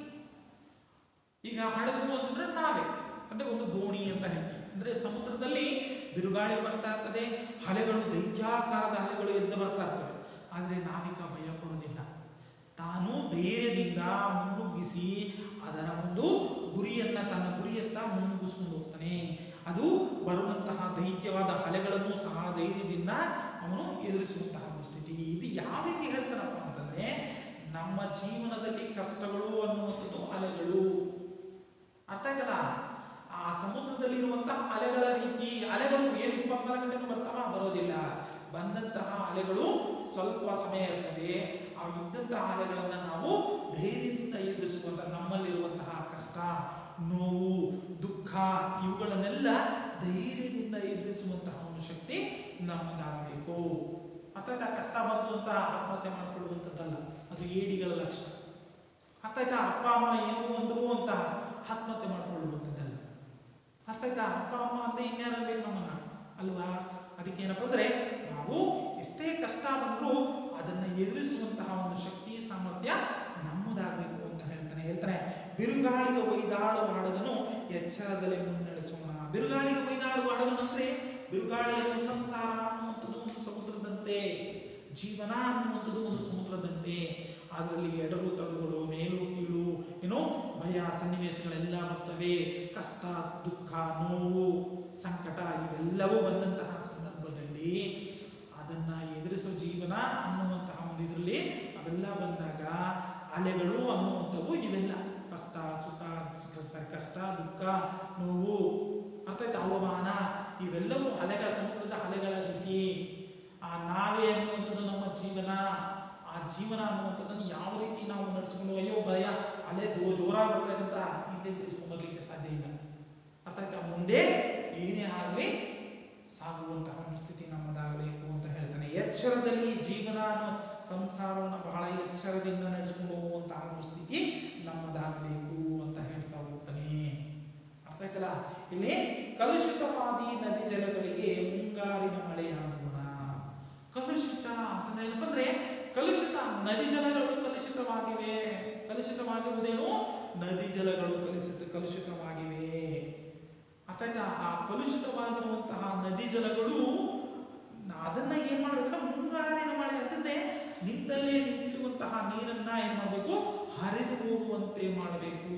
ಈಗ ಹಡಗು ಅಂತಂದ್ರೆ ನಾವೇ ಅಂದ್ರೆ ಒಂದು ದೋಣಿ ಅಂತ ಹೇಳ್ತೀವಿ ಅಂದ್ರೆ ಸಮುದ್ರದಲ್ಲಿ ಬಿರುಗಾಳಿ ಬರ್ತಾ ಇರ್ತದೆ ಅಲೆಗಳು ದೈತ್ಯಾಕಾರದ ಅಲೆಗಳು ಎದ್ದು ಬರ್ತಾ ಇರ್ತವೆ ಆದ್ರೆ ನಾವಿಕ ಭಯ ಪಡೋದಿಲ್ಲ ತಾನು ಧೈರ್ಯದಿಂದ ಮುನ್ನುಗ್ಗಿಸಿ ಅದರ ಒಂದು ಗುರಿಯನ್ನ ತನ್ನ ಗುರಿಯತ್ತ ಮುನ್ನುಗ್ಗಿಸ್ಕೊಂಡು ಹೋಗ್ತಾನೆ ಅದು ಬರುವಂತಹ ದೈತ್ಯವಾದ ಅಲೆಗಳನ್ನು ಸಹ ಧೈರ್ಯದಿಂದ ಅವನು ಎದುರಿಸುವಂತಹ ಒಂದು ಸ್ಥಿತಿ ಇದು ಯಾವ ರೀತಿ ಹೇಳ್ತಾನಪ್ಪ ಅಂತಂದ್ರೆ ನಮ್ಮ ಜೀವನದಲ್ಲಿ ಕಷ್ಟಗಳು ಅನ್ನುವಂಥದ್ದು ಅಲೆಗಳು ಅರ್ಥ ಆಯ್ತಲ್ಲ ಆ ಸಮುದ್ರದಲ್ಲಿರುವಂತಹ ಅಲೆಗಳ ರೀತಿ ಅಲೆಗಳು ಏನು ಇಪ್ಪತ್ನಾಲ್ಕು ಗಂಟೆನೂ ಬರ್ತಾವ ಬರೋದಿಲ್ಲ ಬಂದಂತಹ ಅಲೆಗಳು ಸ್ವಲ್ಪ ಸಮಯ ಇರ್ತವೆ ಆ ಇದ್ದಂತಹ ಅಲೆಗಳನ್ನು ನಾವು ಧೈರ್ಯದಿಂದ ಎದುರಿಸುವಂತ ನಮ್ಮಲ್ಲಿರುವಂತಹ ಕಷ್ಟ ನೋವು ದುಃಖ ಇವುಗಳನ್ನೆಲ್ಲ ಧೈರ್ಯದಿಂದ ಎದುರಿಸುವಂತಹ ಒಂದು ಶಕ್ತಿ ನಮ್ಮದಾಗಬೇಕು ಅರ್ಥಾತ್ ಆ ಕಷ್ಟ ಬಂತು ಅಂತ ಆತ್ಮಹತ್ಯೆ ಮಾಡಿಕೊಳ್ಳುವಂಥದ್ದಲ್ಲ ಅದು ಏಡಿಗಳ ಲಕ್ಷಣ ಅರ್ಥ ಆಯ್ತಾ ಅಪ್ಪ ಅಮ್ಮ ಏನು ಅಂದ್ರು ಅಂತ ಆತ್ಮಹತ್ಯೆ ಮಾಡಿಕೊಳ್ಳುವಂಥದ್ದಲ್ಲ ಅರ್ಥ ಆಯ್ತಾ ಅಪ್ಪ ಅಮ್ಮ ಅಂತ ಇನ್ಯಾರು ಬೇಕು ನಮ್ಮನ್ನ ಅಲ್ವಾ ಅದಕ್ಕೆ ಏನಪ್ಪ ಅಂದ್ರೆ ನಾವು ಎಷ್ಟೇ ಕಷ್ಟ ಬಂದರೂ ಅದನ್ನ ಎದುರಿಸುವಂತಹ ಒಂದು ಶಕ್ತಿ ಸಾಮರ್ಥ್ಯ ನಮ್ಮದಾಗಬೇಕು ಅಂತ ಹೇಳ್ತಾನೆ ಹೇಳ್ತಾನೆ ಬಿರುಗಾಳಿಗೆ ಒಯ್ದಾಳುವ ಹಡಗನು ಎಚ್ಚರದಲ್ಲಿ ಮುನ್ನಡೆಸೋಣ ಬಿರುಗಾಳಿಗೆ ಒಯ್ದಾಳುವ ಹಡಗನು ಅಂದ್ರೆ ಬಿರುಗಾಳಿಯನ್ನು ಸಂಸಾರ ಅನ್ನುವಂಥದ್ದು ಒಂದು ಸಮುದ್ರದಂತೆ ಜೀವನ ಅನ್ನುವಂಥದ್ದು ಒಂದು ಸಮುದ್ರದಂತೆ ಅದರಲ್ಲಿ ಎಡರು ತಡುಗಳು ಮೇಲು ಕೀಳು ಏನೋ ಭಯ ಸನ್ನಿವೇಶಗಳೆಲ್ಲ ಬರ್ತವೆ ಕಷ್ಟ ದುಃಖ ನೋವು ಸಂಕಟ ಇವೆಲ್ಲವೂ ಬಂದಂತಹ ಸಂದರ್ಭದಲ್ಲಿ ಅದನ್ನ ಎದುರಿಸೋ ಜೀವನ ಅನ್ನುವಂತಹ ಒಂದು ಇದರಲ್ಲಿ ಅವೆಲ್ಲ ಬಂದಾಗ ಅಲೆಗಳು ಅನ್ನುವಂಥವು ಇವೆಲ್ಲ ಕಷ್ಟ ಸುಖ ಕಷ್ಟ- ಕಷ್ಟ ದುಃಖ ನೋವು ಅರ್ಥ ಆಯ್ತಾ ಅವಮಾನ ಇವೆಲ್ಲವೂ ಅಲೆಗಳ ಸಮುದ್ರದ ಅಲೆಗಳ ರೀತಿ ಆ ನಾವೇ ಅನ್ನುವಂಥದ್ದು ನಮ್ಮ ಜೀವನ ಆ ಜೀವನ ಅನ್ನುವಂಥದ್ದನ್ನು ಯಾವ ರೀತಿ ನಾವು ನಡೆಸ್ಕೊಂಡು ಅಯ್ಯೋ ಭಯ ಅಲೆ ದೋ ಜೋರಾಗಿ ಬರ್ತಾ ಇದೆ ಅಂತ ಹಿಂದೆ ತಿರ್ಸ್ಕೊಂಡ್ ಬರ್ಲಿಕ್ಕೆ ಸಾಧ್ಯ ಇಲ್ಲ ಅರ್ಥ ಆಯ್ತಾ ಮುಂದೆ ಏನೇ ಆಗಲಿ ಸಾಗುವಂತಹ ಒಂದು ಸ್ಥಿತಿ ನಮ್ಮದಾಗಬೇಕು ಅಂತ ಹೇಳ್ತಾನೆ ಎಚ್ಚರದಲ್ಲಿ ಜೀವನ ಅನ್ನೋ ಸಂಸಾರವನ್ನು ಬಹಳ ಎಚ್ಚರದಿಂದ ನಡೆಸ್ಕೊಂಡು ಹೋಗುವಂತಹ ಒಂದು ಸ್ಥಿತಿ ನಮ್ಮದಾಗಬೇಕು ಅಂತ ಹೇಳ್ತಾ ಹೋಗ್ತಾನೆ ಅರ್ಥ ಆಯ್ತಲ್ಲ ಇಲ್ಲಿ ಕಲುಷಿತವಾದಿ ನದಿ ಜಲಗಳಿಗೆ ಮುಂಗಾರಿನ ಮಳೆಯಾಗೋಣ ಕಲುಷಿತ ಅಂತಂದ್ರೆ ಏನಪ್ಪ ಅಂದ್ರೆ ಕಲುಷಿತ ನದಿ ಜಲಗಳು ಕಲುಷಿತವಾಗಿವೆ ಕಲುಷಿತವಾಗಿರುವುದೇನು ನದಿ ಜಲಗಳು ಕಲುಷಿತ ಕಲುಷಿತವಾಗಿವೆ ಅರ್ಥ ಆಯ್ತಾ ಆ ಕಲುಷಿತವಾಗಿರುವಂತಹ ನದಿ ಜಲಗಳು ಅದನ್ನ ಏನ್ ಮಾಡ್ಬೇಕಂದ್ರೆ ಮುಂಗಾರಿನ ಮಳೆ ಅಂತಂದ್ರೆ ನಿಂತಲ್ಲೇ ನಿಂತಿರುವಂತಹ ನೀರನ್ನ ಏನ್ ಮಾಡ್ಬೇಕು ಹರಿದು ಹೋಗುವಂತೆ ಮಾಡಬೇಕು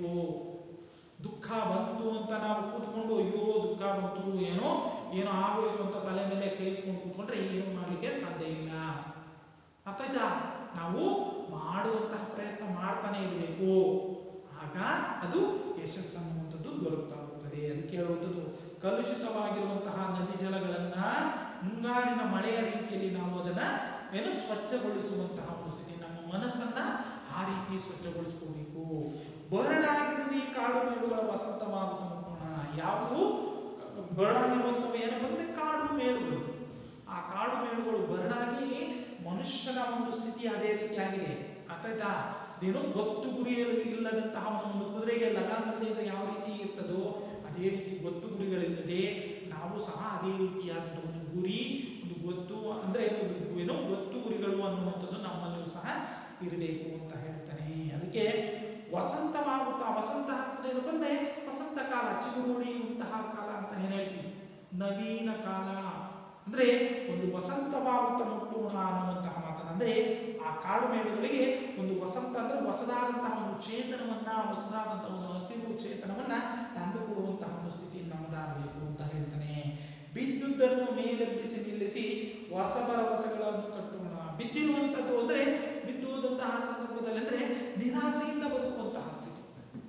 ದುಃಖ ಬಂತು ಅಂತ ನಾವು ಕೂತ್ಕೊಂಡು ಅಯ್ಯೋ ದುಃಖ ಬಂತು ಏನೋ ಏನೋ ಆಗೋಯ್ತು ಅಂತ ತಲೆ ಮೇಲೆ ಕೈ ಇಟ್ಕೊಂಡು ಕೂತ್ಕೊಂಡ್ರೆ ಏನು ಮಾಡ್ಲಿಕ್ಕೆ ಸಾಧ್ಯ ಇಲ್ಲ ಅರ್ಥ ಆಯ್ತಾ ನಾವು ಮಾಡುವಂತಹ ಪ್ರಯತ್ನ ಮಾಡ್ತಾನೆ ಇರಬೇಕು ಆಗ ಅದು ಯಶಸ್ಸು ಅನ್ನುವಂಥದ್ದು ದೊರಕ್ತಾ ಹೋಗ್ತದೆ ಅದಕ್ಕೆ ಹೇಳುವಂಥದ್ದು ಕಲುಷಿತವಾಗಿರುವಂತಹ ನದಿ ಜಲಗಳನ್ನ ಮುಂಗಾರಿನ ಮಳೆಯ ರೀತಿಯಲ್ಲಿ ನಾವು ಅದನ್ನ ಏನು ಸ್ವಚ್ಛಗೊಳಿಸುವಂತಹ ಒಂದು ಸ್ಥಿತಿ ನಮ್ಮ ಮನಸ್ಸನ್ನ ಆ ರೀತಿ ಸ್ವಚ್ಛಗೊಳಿಸ್ಕೋಬೇಕು ಬರಡಾಗಿರುವ ಈ ಕಾಡು ಮೇಡುಗಳ ವಸಂತವಾಗುತ್ತ ಮುಟ್ಟೋಣ ಯಾವುದು ಬರಡಾಗಿರುವಂಥವು ಏನಪ್ಪ ಅಂದ್ರೆ ಕಾಡು ಮೇಡುಗಳು ಆ ಕಾಡು ಮೇಡುಗಳು ಬರಡಾಗಿ ಮನುಷ್ಯನ ಒಂದು ಸ್ಥಿತಿ ಅದೇ ರೀತಿಯಾಗಿದೆ ಅರ್ಥ ಆಯ್ತಾ ಅದೇನೋ ಗೊತ್ತು ಗುರಿ ಇಲ್ಲದಂತಹ ಒಂದು ಕುದುರೆಗೆ ಲಗಾನ್ ಇದ್ರೆ ಯಾವ ರೀತಿ ಇರ್ತದೋ ಅದೇ ರೀತಿ ಗೊತ್ತು ಗುರಿಗಳಿಲ್ಲದೆ ನಾವು ಸಹ ಅದೇ ರೀತಿಯಾದಂತಹ ಒಂದು ಗುರಿ ಒಂದು ಗೊತ್ತು ಅಂದ್ರೆ ಒಂದು ಏನೋ ಗೊತ್ತು ಗುರಿಗಳು ಅನ್ನುವಂಥದ್ದು ನಮ್ಮಲ್ಲೂ ಸಹ ಇರಬೇಕು ಅಂತ ಹೇಳ್ತಾನೆ ಅದಕ್ಕೆ ವಸಂತವಾಗುತ್ತಾ ವಸಂತ ಅಂತಂದ್ರೆ ಏನಪ್ಪ ಅಂದ್ರೆ ವಸಂತ ಕಾಲ ಚಿಗುರು ಹೊಡೆಯುವಂತಹ ಕಾಲ ಅಂತ ಏನ್ ಹೇಳ್ತೀವಿ ನವೀನ ಕಾಲ ಅಂದ್ರೆ ಒಂದು ವಸಂತವಾಗುತ್ತ ಮುಟ್ಟೋಣ ಅನ್ನುವಂತಹ ಮಾತನ್ನ ಅಂದ್ರೆ ಆ ಕಾಡು ಮೇಡುಗಳಿಗೆ ಒಂದು ವಸಂತ ಅಂದ್ರೆ ಹೊಸದಾದಂತಹ ಒಂದು ಚೇತನವನ್ನ ಹೊಸದಾದಂತಹ ಒಂದು ಹಸಿರು ಚೇತನವನ್ನ ತಂದು ಕೊಡುವಂತಹ ಒಂದು ಸ್ಥಿತಿ ನಮ್ಮದಾಗಬೇಕು ಅಂತ ಹೇಳ್ತಾನೆ ಬಿದ್ದುದನ್ನು ಮೇಲೆಬ್ಬಿಸಿ ನಿಲ್ಲಿಸಿ ಹೊಸ ಭರವಸೆಗಳನ್ನು ಕಟ್ಟೋಣ ಬಿದ್ದಿರುವಂತದ್ದು ಅಂದ್ರೆ ಬಿದ್ದುವಂತಹ ಸಂದರ್ಭದಲ್ಲಿ ಅಂದ್ರೆ ನಿರಾಸೆಯಿಂದ ಬದುಕುವಂತಹ ಸ್ಥಿತಿ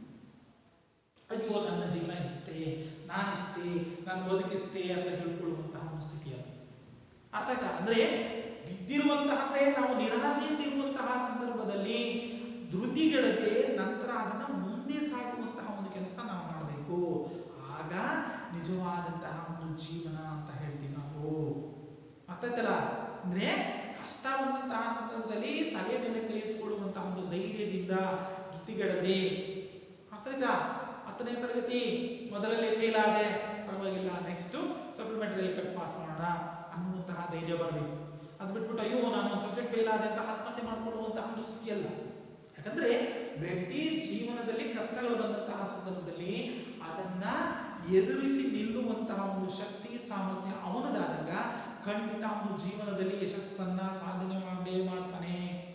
ಅಯ್ಯೋ ನನ್ನ ಜೀವನ ಇಷ್ಟೇ ನಾನಿಷ್ಟೇ ನಾನು ಬದುಕಿಷ್ಟೇ ಅಂತ ಹೇಳ್ಕೊಳ್ಳುವಂತಹ ಒಂದು ಸ್ಥಿತಿ ಅದು ಅರ್ಥ ಆಯ್ತಾ ಅಂದ್ರೆ ಬಿದ್ದಿರುವಂತಹ ಅಂದ್ರೆ ನಾವು ನಿರಾಸೆಯಿಂದ ಇರುವಂತಹ ಸಂದರ್ಭದಲ್ಲಿ ಧೃತಿಗೆಡದೆ ನಂತರ ಅದನ್ನ ಮುಂದೆ ಸಾಗುವಂತಹ ಒಂದು ಕೆಲಸ ನಾವು ಮಾಡಬೇಕು ಆಗ ನಿಜವಾದಂತಹ ಒಂದು ಜೀವನ ಅಂತ ಹೇಳ್ತೀವಿ ನಾವು ಅರ್ಥ ಆಯ್ತಲ್ಲ ಅಂದ್ರೆ ಕಷ್ಟ ಬಂದಂತಹ ಸಂದರ್ಭದಲ್ಲಿ ತಲೆ ಮೇಲೆ ಕೈ ಇಟ್ಕೊಳ್ಳುವಂತಹ ಒಂದು ಧೈರ್ಯದಿಂದ ಧೃತಿಗೆಡದೆ ಅರ್ಥ ಆಯ್ತಾ ಹತ್ತನೇ ತರಗತಿ ಮೊದಲಲ್ಲಿ ಫೇಲ್ ಆದೆ ಪರವಾಗಿಲ್ಲ ನೆಕ್ಸ್ಟ್ ಸಪ್ಲಿಮೆಂಟರಿ ಕಟ್ ಪಾಸ್ ಮಾಡೋಣ ಅನ್ನುವಂತಹ ಧೈರ್ಯ ಬರಬೇಕು ಅದು ಬಿಟ್ಬಿಟ್ಟು ಅಯ್ಯೋ ನಾನು ಒಂದು ಸಬ್ಜೆಕ್ಟ್ ಫೇಲ್ ಆದೆ ಅಂತ ಆತ್ಮಹತ್ಯೆ ಮಾಡಿಕೊಳ್ಳುವಂತಹ ಒಂದು ಸ್ಥಿತಿ ಅಲ್ಲ ಯಾಕಂದ್ರೆ ವ್ಯಕ್ತಿ ಜೀವನದಲ್ಲಿ ಕಷ್ಟಗಳು ಬಂದಂತಹ ಸಂದರ್ಭದಲ್ಲಿ ಅದನ್ನ ಎದುರಿಸಿ ನಿಲ್ಲುವಂತಹ ಒಂದು ಶಕ್ತಿ ಸಾಮರ್ಥ್ಯ ಅವನದಾದಾಗ ಖಂಡಿತ ಅವನು ಜೀವನದಲ್ಲಿ ಯಶಸ್ಸನ್ನ ಸಾಧನೆ ಮಾಡೇ ಮಾಡ್ತಾನೆ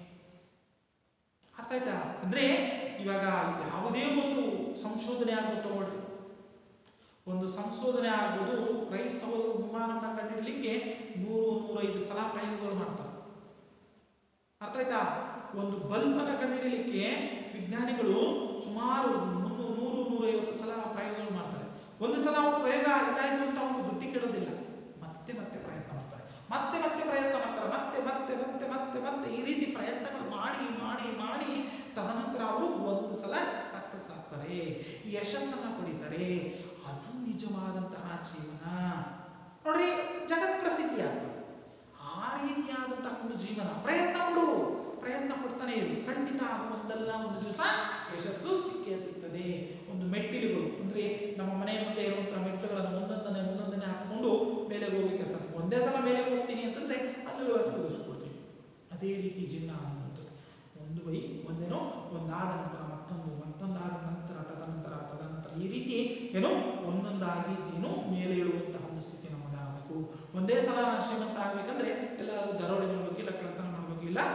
ಅರ್ಥ ಆಯ್ತಾ ಅಂದ್ರೆ ಇವಾಗ ಯಾವುದೇ ಒಂದು ಸಂಶೋಧನೆ ಆಗ್ಬೋದು ತಗೊಳ್ರಿ ಒಂದು ಸಂಶೋಧನೆ ಆಗ್ಬೋದು ರೈಟ್ ಸಹೋದರ ವಿಮಾನವನ್ನ ಕಂಡಿಡ್ಲಿಕ್ಕೆ ನೂರು ನೂರೈದು ಸಲ ಪ್ರಯೋಗಗಳು ಮಾಡ್ತಾರೆ ಅರ್ಥ ಆಯ್ತಾ ಒಂದು ಬಲ್ಬ್ ಅನ್ನ ಕಂಡುಹಿಡಿಯಲಿಕ್ಕೆ ವಿಜ್ಞಾನಿಗಳು ಸುಮಾರು ಮುನ್ನೂರು ನೂರು ನೂರೈವತ್ತು ಸಲ ಪ್ರಯೋಗಗಳು ಮಾಡ್ತಾರೆ ಒಂದು ಸಲ ಅವ್ರ ಪ್ರಯೋಗ ಇದಾಯ್ತು ಅಂತ ಅವನು ಬುದ್ಧಿ ಕೆಡೋದಿಲ್ಲ ಮತ್ತೆ ಮತ್ತೆ ಪ್ರಯತ್ನ ಮಾಡ್ತಾರೆ ಮತ್ತೆ ಮತ್ತೆ ಪ್ರಯತ್ನ ಮಾಡ್ತಾರೆ ಮತ್ತೆ ಮತ್ತೆ ಮತ್ತೆ ಮತ್ತೆ ಮತ್ತೆ ಈ ರೀತಿ ಪ್ರಯತ್ನಗಳು ಮಾಡಿ ಮಾಡಿ ಮಾಡಿ ತದನಂತರ ಅವರು ಒಂದು ಸಲ ಸಕ್ಸಸ್ ಆಗ್ತಾರೆ ಯಶಸ್ಸನ್ನ ಪಡಿತಾರೆ ಅದು ನಿಜವಾದಂತಹ ಜೀವನ ನೋಡ್ರಿ ಜಗತ್ ಪ್ರಸಿದ್ಧಿ ಆಗ್ತದೆ ಆ ರೀತಿಯಾದಂತಹ ಒಂದು ಜೀವನ ಪ್ರಯತ್ನ ಪಡು ಪ್ರಯತ್ನ ಪಡ್ತಾನೆ ಇರು ಖಂಡಿತ ಅದು ಒಂದಲ್ಲ ಒಂದು ದಿವಸ ಯಶಸ್ಸು ಸಿಕ್ಕೇ ಸಿಗ್ತದೆ ಒಂದು ಮೆಟ್ಟಿಲುಗಳು ಅಂದ್ರೆ ನಮ್ಮ ಮನೆ ಮುಂದೆ ಇರುವಂತಹ ಮೆಟ್ಟಿಲುಗಳನ್ನು ಒಂದೊಂದನ್ನೇ ಒಂದೊಂದನ್ನೇ ಹಾಕಿಕೊಂಡು ಮೇಲೆ ಹೋಗ್ಲಿಕ್ಕೆ ಸಾಧ್ಯ ಒಂದೇ ಸಲ ಮೇಲೆ ಹೋಗ್ತೀನಿ ಅಂತಂದ್ರೆ ಹಲ್ಲುಗಳನ್ನು ಉದಿಸ್ಕೊಡ್ತೀವಿ ಅದೇ ರೀತಿ ಜೀವನ ಅನ್ನುವಂಥದ್ದು ಒಂದು ಬೈ ಒಂದೇನೋ ಒಂದಾದ ನಂತರ ಮತ್ತೊಂದು ಮತ್ತೊಂದಾದ ನಂತರ ತದನಂತರ ತದನಂತರ ಈ ರೀತಿ ಏನೋ ಒಂದೊಂದಾಗಿ ಏನು ಮೇಲೆ ಇಳುವಂತಹ ಒಂದು ಸ್ಥಿತಿ ನಮ್ಮದಾಗಬೇಕು ಒಂದೇ ಸಲ ನಾನು ಶ್ರೀಮಂತ ಆಗ್ಬೇಕಂದ್ರೆ ಎಲ್ಲರೂ ದರೋಡೆ ಮಾಡ್ಬೇಕು ಇಲ್ಲ ಕಳ್ಳತನ ಮಾಡ್ಬೇಕು ಇಲ್ಲ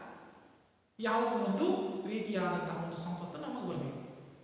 ಯಾವುದೋ ಒಂದು ರೀತಿಯಾದಂತಹ ಒಂದು ಸಂಪತ್ತು ನಮಗೆ ಬರಬೇಕು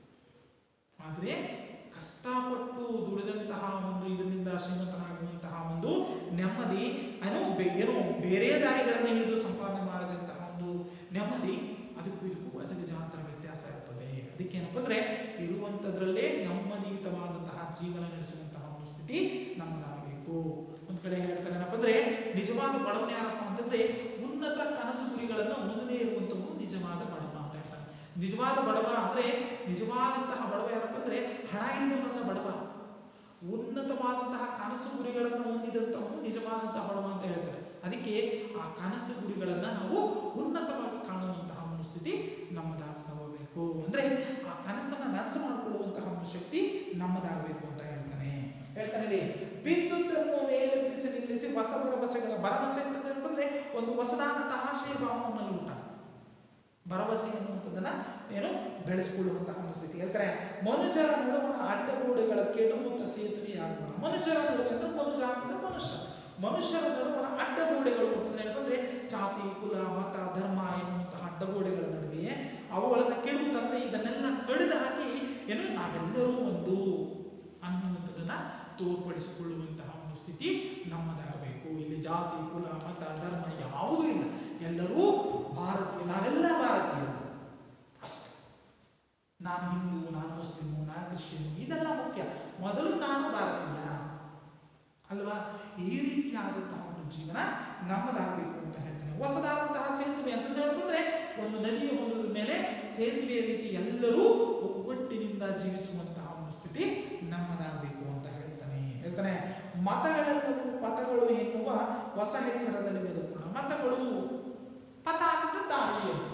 ಆದರೆ ಕಷ್ಟಪಟ್ಟು ದುಡಿದಂತಹ ಒಂದು ಇದರಿಂದ ಶ್ರೀಮಂತನಾಗುವಂತಹ ಒಂದು ನೆಮ್ಮದಿ ಏನು ಬೆ- ಏನು ಬೇರೆ ದಾರಿಗಳನ್ನು ಹಿಡಿದು ಸಂಪಾದನೆ ಮಾಡಿದಂತಹ ಒಂದು ನೆಮ್ಮದಿ ಅದಕ್ಕೂ ಇದಕ್ಕೂ ಅಸಗಜಾಂತರ ವ್ಯತ್ಯಾಸ ಇರ್ತದೆ ಅದಕ್ಕೆ ಏನಪ್ಪ ಅಂದ್ರೆ ಇರುವಂಥದ್ರಲ್ಲೇ ನೆಮ್ಮದಿಯುತವಾದಂತಹ ಜೀವನ ನಡೆಸುವಂತಹ ಒಂದು ಸ್ಥಿತಿ ನಮ್ಮದಾಗಬೇಕು ಒಂದ್ ಕಡೆ ಹೇಳ್ತಾರೆ ಏನಪ್ಪ ಅಂದ್ರೆ ನಿಜವಾದ ಬಡವನ ಯಾರಪ್ಪ ಅಂತಂದ್ರೆ ಉನ್ನತ ಕನಸು ಗುರಿಗಳನ್ನು ಹೊಂದದೇ ಇರುವಂತವನು ನಿಜವಾದ ಬಡವ ಅಂತ ಹೇಳ್ತಾರೆ ನಿಜವಾದ ಬಡವ ಅಂದ್ರೆ ನಿಜವಾದಂತಹ ಬಡವ ಯಾರಪ್ಪ ಅಂದ್ರೆ ಹಣ ಇಲ್ಲವಲ್ಲ ಬಡವ ಉನ್ನತವಾದಂತಹ ಕನಸು ಗುರಿಗಳನ್ನು ಹೊಂದಿದಂತವನು ನಿಜವಾದಂತಹ ಬಡವ ಅಂತ ಹೇಳ್ತಾರೆ ಅದಕ್ಕೆ ಆ ಕನಸು ಗುರಿಗಳನ್ನ ನಾವು ಉನ್ನತವಾಗಿ ಕಾಣುವಂತಹ ಒಂದು ಸ್ಥಿತಿ ನಮ್ಮದಾಗಬೇಕು ಅಂದ್ರೆ ಆ ಕನಸನ್ನ ನನಸು ಮಾಡಿಕೊಳ್ಳುವಂತಹ ಒಂದು ಶಕ್ತಿ ನಮ್ಮದಾಗಬೇಕು ಅಂತ ಹೇಳ್ತಾನೆ ಹೇಳ್ತಾನೆ ರೀ ಬಿದ್ದುದನ್ನು ಮೇಲೆಬ್ಬಿಸಿ ನಿಲ್ಲಿಸಿ ಹೊಸ ಭರವಸೆಗಳ ಭರವಸೆ ಅಂತಂದ್ರೆ ಒಂದು ಹೊಸದಾದಂತಹ ಆಶಯ ಭಾವವನ್ನು ಉಂಟ ಭರವಸೆ ಅನ್ನುವಂಥದ್ದನ್ನ ಏನು ಬೆಳೆಸಿಕೊಳ್ಳುವಂತಹ ಒಂದು ಸ್ಥಿತಿ ಹೇಳ್ತಾರೆ ಮನುಷ್ಯರ ನಡುವಣ ಅಡ್ಡಗೋಡೆಗಳ ಕೆಡುಕುತ್ತ ಸೇತುವೆಯಾಗೋಣ ಮನುಷ್ಯರ ನಡುವೆ ಅಂದ್ರೆ ಮನುಷ್ಯ ಅಂತಂದ್ರೆ ಮನುಷ್ಯ ಮನುಷ್ಯರ ನಡುವಣ ಅಡ್ಡಗೋಡೆಗಳು ಅಂತಂದ್ರೆ ಏನಂದ್ರೆ ಜಾತಿ ಕುಲ ಮತ ಧರ್ಮ ಎನ್ನುವಂತಹ ಅಡ್ಡಗೋಡೆಗಳ ನಡುವೆ ಅವುಗಳನ್ನ ಕೆಡುವುದಂದ್ರೆ ಇದನ್ನೆಲ್ಲ ಕಡಿದು ಹಾಕಿ ಏನು ನಾವೆಲ್ಲರೂ ಒಂದು ಅನ್ನುವಂಥದ್ದನ್ನ ತೋರ್ಪಡಿಸಿಕೊಳ್ಳುವಂತಹ ಒಂದು ಸ್ಥಿತಿ ನಮ್ಮದಾಗಬೇಕು ಇಲ್ಲಿ ಜಾತಿ ಕುಲ ಮತ ಧರ್ಮ ಯಾವುದೂ ಇಲ್ಲ ಎಲ್ಲರೂ ಭಾರತೀಯ ನಾವೆಲ್ಲ ಭಾರತೀಯರು ಅಷ್ಟೇ ನಾನು ಹಿಂದೂ ನಾನು ಮುಸ್ಲಿಮು ನಾನು ಕ್ರಿಶ್ಚಿಯನ್ ಇದೆಲ್ಲ ಮುಖ್ಯ ಮೊದಲು ನಾನು ಭಾರತೀಯ ಅಲ್ವಾ ಈ ರೀತಿಯಾದಂತಹ ಒಂದು ಜೀವನ ನಮ್ಮದಾಗಬೇಕು ಅಂತ ಹೇಳ್ತಾನೆ ಹೊಸದಾದಂತಹ ಸೇತುವೆ ಅಂತ ಹೇಳ್ಕೊಂಡ್ರೆ ಒಂದು ನದಿಯ ಒಂದು ಮೇಲೆ ಸೇತುವೆಯ ರೀತಿ ಎಲ್ಲರೂ ಒಗ್ಗಟ್ಟಿನಿಂದ ಜೀವಿಸುವಂತಹ ಒಂದು ಸ್ಥಿತಿ ನಮ್ಮದಾಗಬೇಕು ಅಂತ ಹೇಳ್ತಾನೆ ಹೇಳ್ತಾನೆ ಮತಗಳೆಲ್ಲವೂ ಪಥಗಳು ಎನ್ನುವ ಹೊಸ ಎಚ್ಚರದಲ್ಲಿ ಬದುಕೋಣ ಮತಗಳು ಪಥ ಅಂತಂದ್ರೆ ದಾರಿ ಅಂತ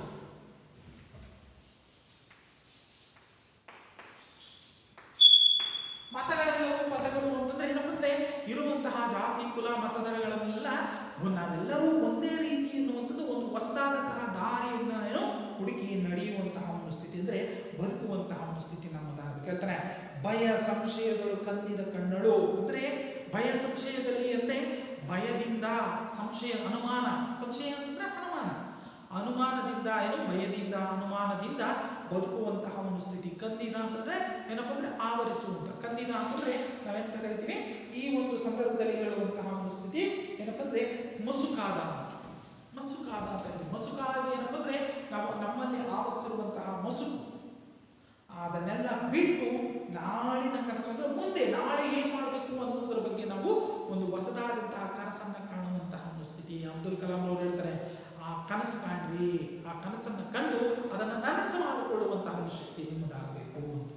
ಮತಗಳೆಲ್ಲವೂ ಪದಗಳು ಅಂತಂದ್ರೆ ಏನಪ್ಪ ಅಂದ್ರೆ ಇರುವಂತಹ ಜಾತಿ ಕುಲ ಮತದರಗಳನ್ನೆಲ್ಲ ನಾವೆಲ್ಲರೂ ಒಂದೇ ರೀತಿ ಎನ್ನುವಂಥದ್ದು ಒಂದು ಹೊಸದಾದಂತಹ ದಾರಿಯನ್ನ ಏನು ಹುಡುಕಿ ನಡೆಯುವಂತಹ ಒಂದು ಸ್ಥಿತಿ ಅಂದ್ರೆ ಬದುಕುವಂತಹ ಒಂದು ಸ್ಥಿತಿ ನಮ್ಮದಾಗಬೇಕು ಹೇಳ್ತಾನೆ ಭಯ ಸಂಶಯಗಳು ಕಂದಿದ ಕಣ್ಣಳು ಅಂದ್ರೆ ಭಯ ಸಂಶಯದಲ್ಲಿ ಅಂದ್ರೆ ಭಯದಿಂದ ಸಂಶಯ ಅನುಮಾನ ಸಂಶಯ ಅಂತಂದ್ರೆ ಅನುಮಾನ ಅನುಮಾನದಿಂದ ಏನು ಭಯದಿಂದ ಅನುಮಾನದಿಂದ ಬದುಕುವಂತಹ ಒಂದು ಸ್ಥಿತಿ ಕಂದಿದ ಅಂತಂದ್ರೆ ಏನಪ್ಪ ಅಂದ್ರೆ ಆವರಿಸುವಂತ ಕಂದಿದ ಅಂತಂದ್ರೆ ನಾವೆಂತ ಕರಿತೀವಿ ಈ ಒಂದು ಸಂದರ್ಭದಲ್ಲಿ ಹೇಳುವಂತಹ ಒಂದು ಸ್ಥಿತಿ ಏನಪ್ಪ ಅಂದ್ರೆ ಮಸುಕಾದ ಅಂತ ಮಸುಕಾದ ಅಂತ ಹೇಳ್ತೀವಿ ಮಸುಕಾದ ಏನಪ್ಪ ಅಂದ್ರೆ ನಾವು ನಮ್ಮಲ್ಲಿ ಆವರಿಸಿರುವಂತಹ ಮಸುಕು ಅದನ್ನೆಲ್ಲ ಬಿಟ್ಟು ನಾಳಿನ ಕನಸು ಅಂದ್ರೆ ಮುಂದೆ ನಾಳೆ ಏನ್ ಮಾಡಬೇಕು ಅನ್ನೋದ್ರ ಬಗ್ಗೆ ನಾವು ಒಂದು ಹೊಸದಾದಂತಹ ಕನಸನ್ನ ಕಾಣುವಂತಹ ಒಂದು ಸ್ಥಿತಿ ಅಬ್ದುಲ್ ಕಲಾಂ ಅವರು ಹೇಳ್ತಾರೆ ಆ ಕನಸು ಕಾಣ್ರಿ ಆ ಕನಸನ್ನ ಕಂಡು ಅದನ್ನ ನನಸು ಮಾಡಿಕೊಳ್ಳುವಂತಹ ಒಂದು ಶಕ್ತಿ ನಿಮ್ಮದಾಗಬೇಕು ಅಂತ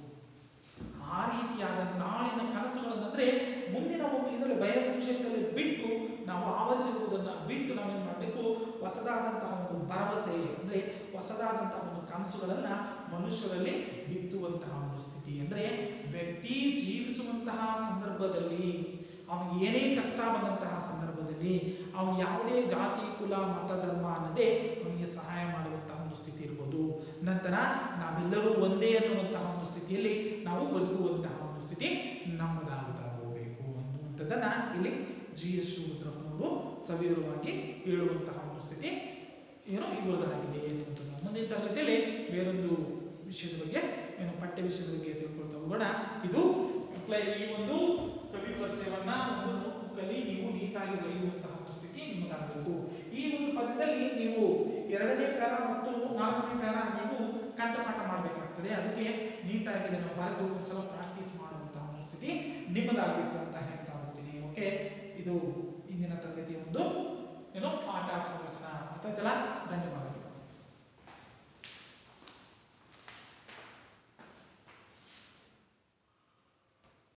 ಆ ರೀತಿಯಾದ ನಾಳಿನ ಕನಸುಗಳನ್ನಂದ್ರೆ ಮುಂದಿನ ಒಂದು ಇದರಲ್ಲಿ ಭಯ ಸಂಶಯದಲ್ಲಿ ಬಿಟ್ಟು ನಾವು ಆವರಿಸಿರುವುದನ್ನ ಬಿಟ್ಟು ನಾವೇನ್ ಮಾಡಬೇಕು ಹೊಸದಾದಂತಹ ಒಂದು ಭರವಸೆ ಅಂದ್ರೆ ಹೊಸದಾದಂತಹ ಒಂದು ಕನಸುಗಳನ್ನ ಮನುಷ್ಯರಲ್ಲಿ ಬಿತ್ತುವಂತಹ ಒಂದು ಸ್ಥಿತಿ ಅಂದ್ರೆ ವ್ಯಕ್ತಿ ಜೀವಿಸುವಂತಹ ಸಂದರ್ಭದಲ್ಲಿ ಅವನಿಗೆ ಏನೇ ಕಷ್ಟ ಬಂದಂತಹ ಸಂದರ್ಭದಲ್ಲಿ ಅವನು ಯಾವುದೇ ಜಾತಿ ಕುಲ ಮತ ಧರ್ಮ ಅನ್ನದೇ ಅವನಿಗೆ ಸಹಾಯ ಮಾಡುವಂತಹ ಒಂದು ಸ್ಥಿತಿ ಇರ್ಬೋದು ನಂತರ ನಾವೆಲ್ಲರೂ ಒಂದೇ ಅನ್ನುವಂತಹ ಒಂದು ಸ್ಥಿತಿಯಲ್ಲಿ ನಾವು ಬದುಕುವಂತಹ ಒಂದು ಸ್ಥಿತಿ ನಮ್ಮದಾಗುತ್ತಾ ಹೋಗಬೇಕು ಅನ್ನುವಂಥದ್ದನ್ನ ಇಲ್ಲಿ ಜಿ ಎಸ್ ಶಿವರುದ್ರಪ್ಪನವರು ಸವಿವರವಾಗಿ ಹೇಳುವಂತಹ ಒಂದು ಸ್ಥಿತಿ ಏನು ಇವರದಾಗಿದೆ ಅನ್ನುವಂಥದ್ದು ಮುಂದಿನ ತರಗತಿಯಲ್ಲಿ ಬೇರೊಂದು ವಿಷಯದ ಬಗ್ಗೆ ಏನು ಪಠ್ಯ ವಿಷಯದ ಬಗ್ಗೆ ತಿಳ್ಕೊಳ್ತಾ ಹೋಗೋಣ ಇದು apply ಈ ಒಂದು ಕವಿ ಪರಿಚಯವನ್ನ ಒಂದು ನೋಟ್ಬುಕ್ಕಲ್ಲಿ ನೀವು ನೀಟಾಗಿ ಬರೆಯುವಂತಹ ಒಂದು ಸ್ಥಿತಿ ನಿಮಗಾಗಬೇಕು ಈ ಒಂದು ಪದ್ಯದಲ್ಲಿ ನೀವು ಎರಡನೇ ಪ್ಯಾರ ಮತ್ತು ನಾಲ್ಕನೇ ಪ್ಯಾರ ನೀವು ಕಂಠಪಾಠ ಮಾಡಬೇಕಾಗ್ತದೆ ಅದಕ್ಕೆ ನೀಟಾಗಿ ಇದನ್ನು ಬರೆದು ಒಂದ್ಸಲ ಪ್ರಾಕ್ಟೀಸ್ ಮಾಡುವಂತಹ ಒಂದು ಸ್ಥಿತಿ ನಿಮ್ಮದಾಗಬೇಕು ಅಂತ ಹೇಳ್ತಾ ಹೋಗ್ತೀನಿ ಓಕೆ ಇದು ಇಂದಿನ ತರಗತಿಯ ಒಂದು ಏನು ಪಾಠ ಪ್ರವಚನ ಅರ್ಥ ಆಯ್ತಲ್ಲ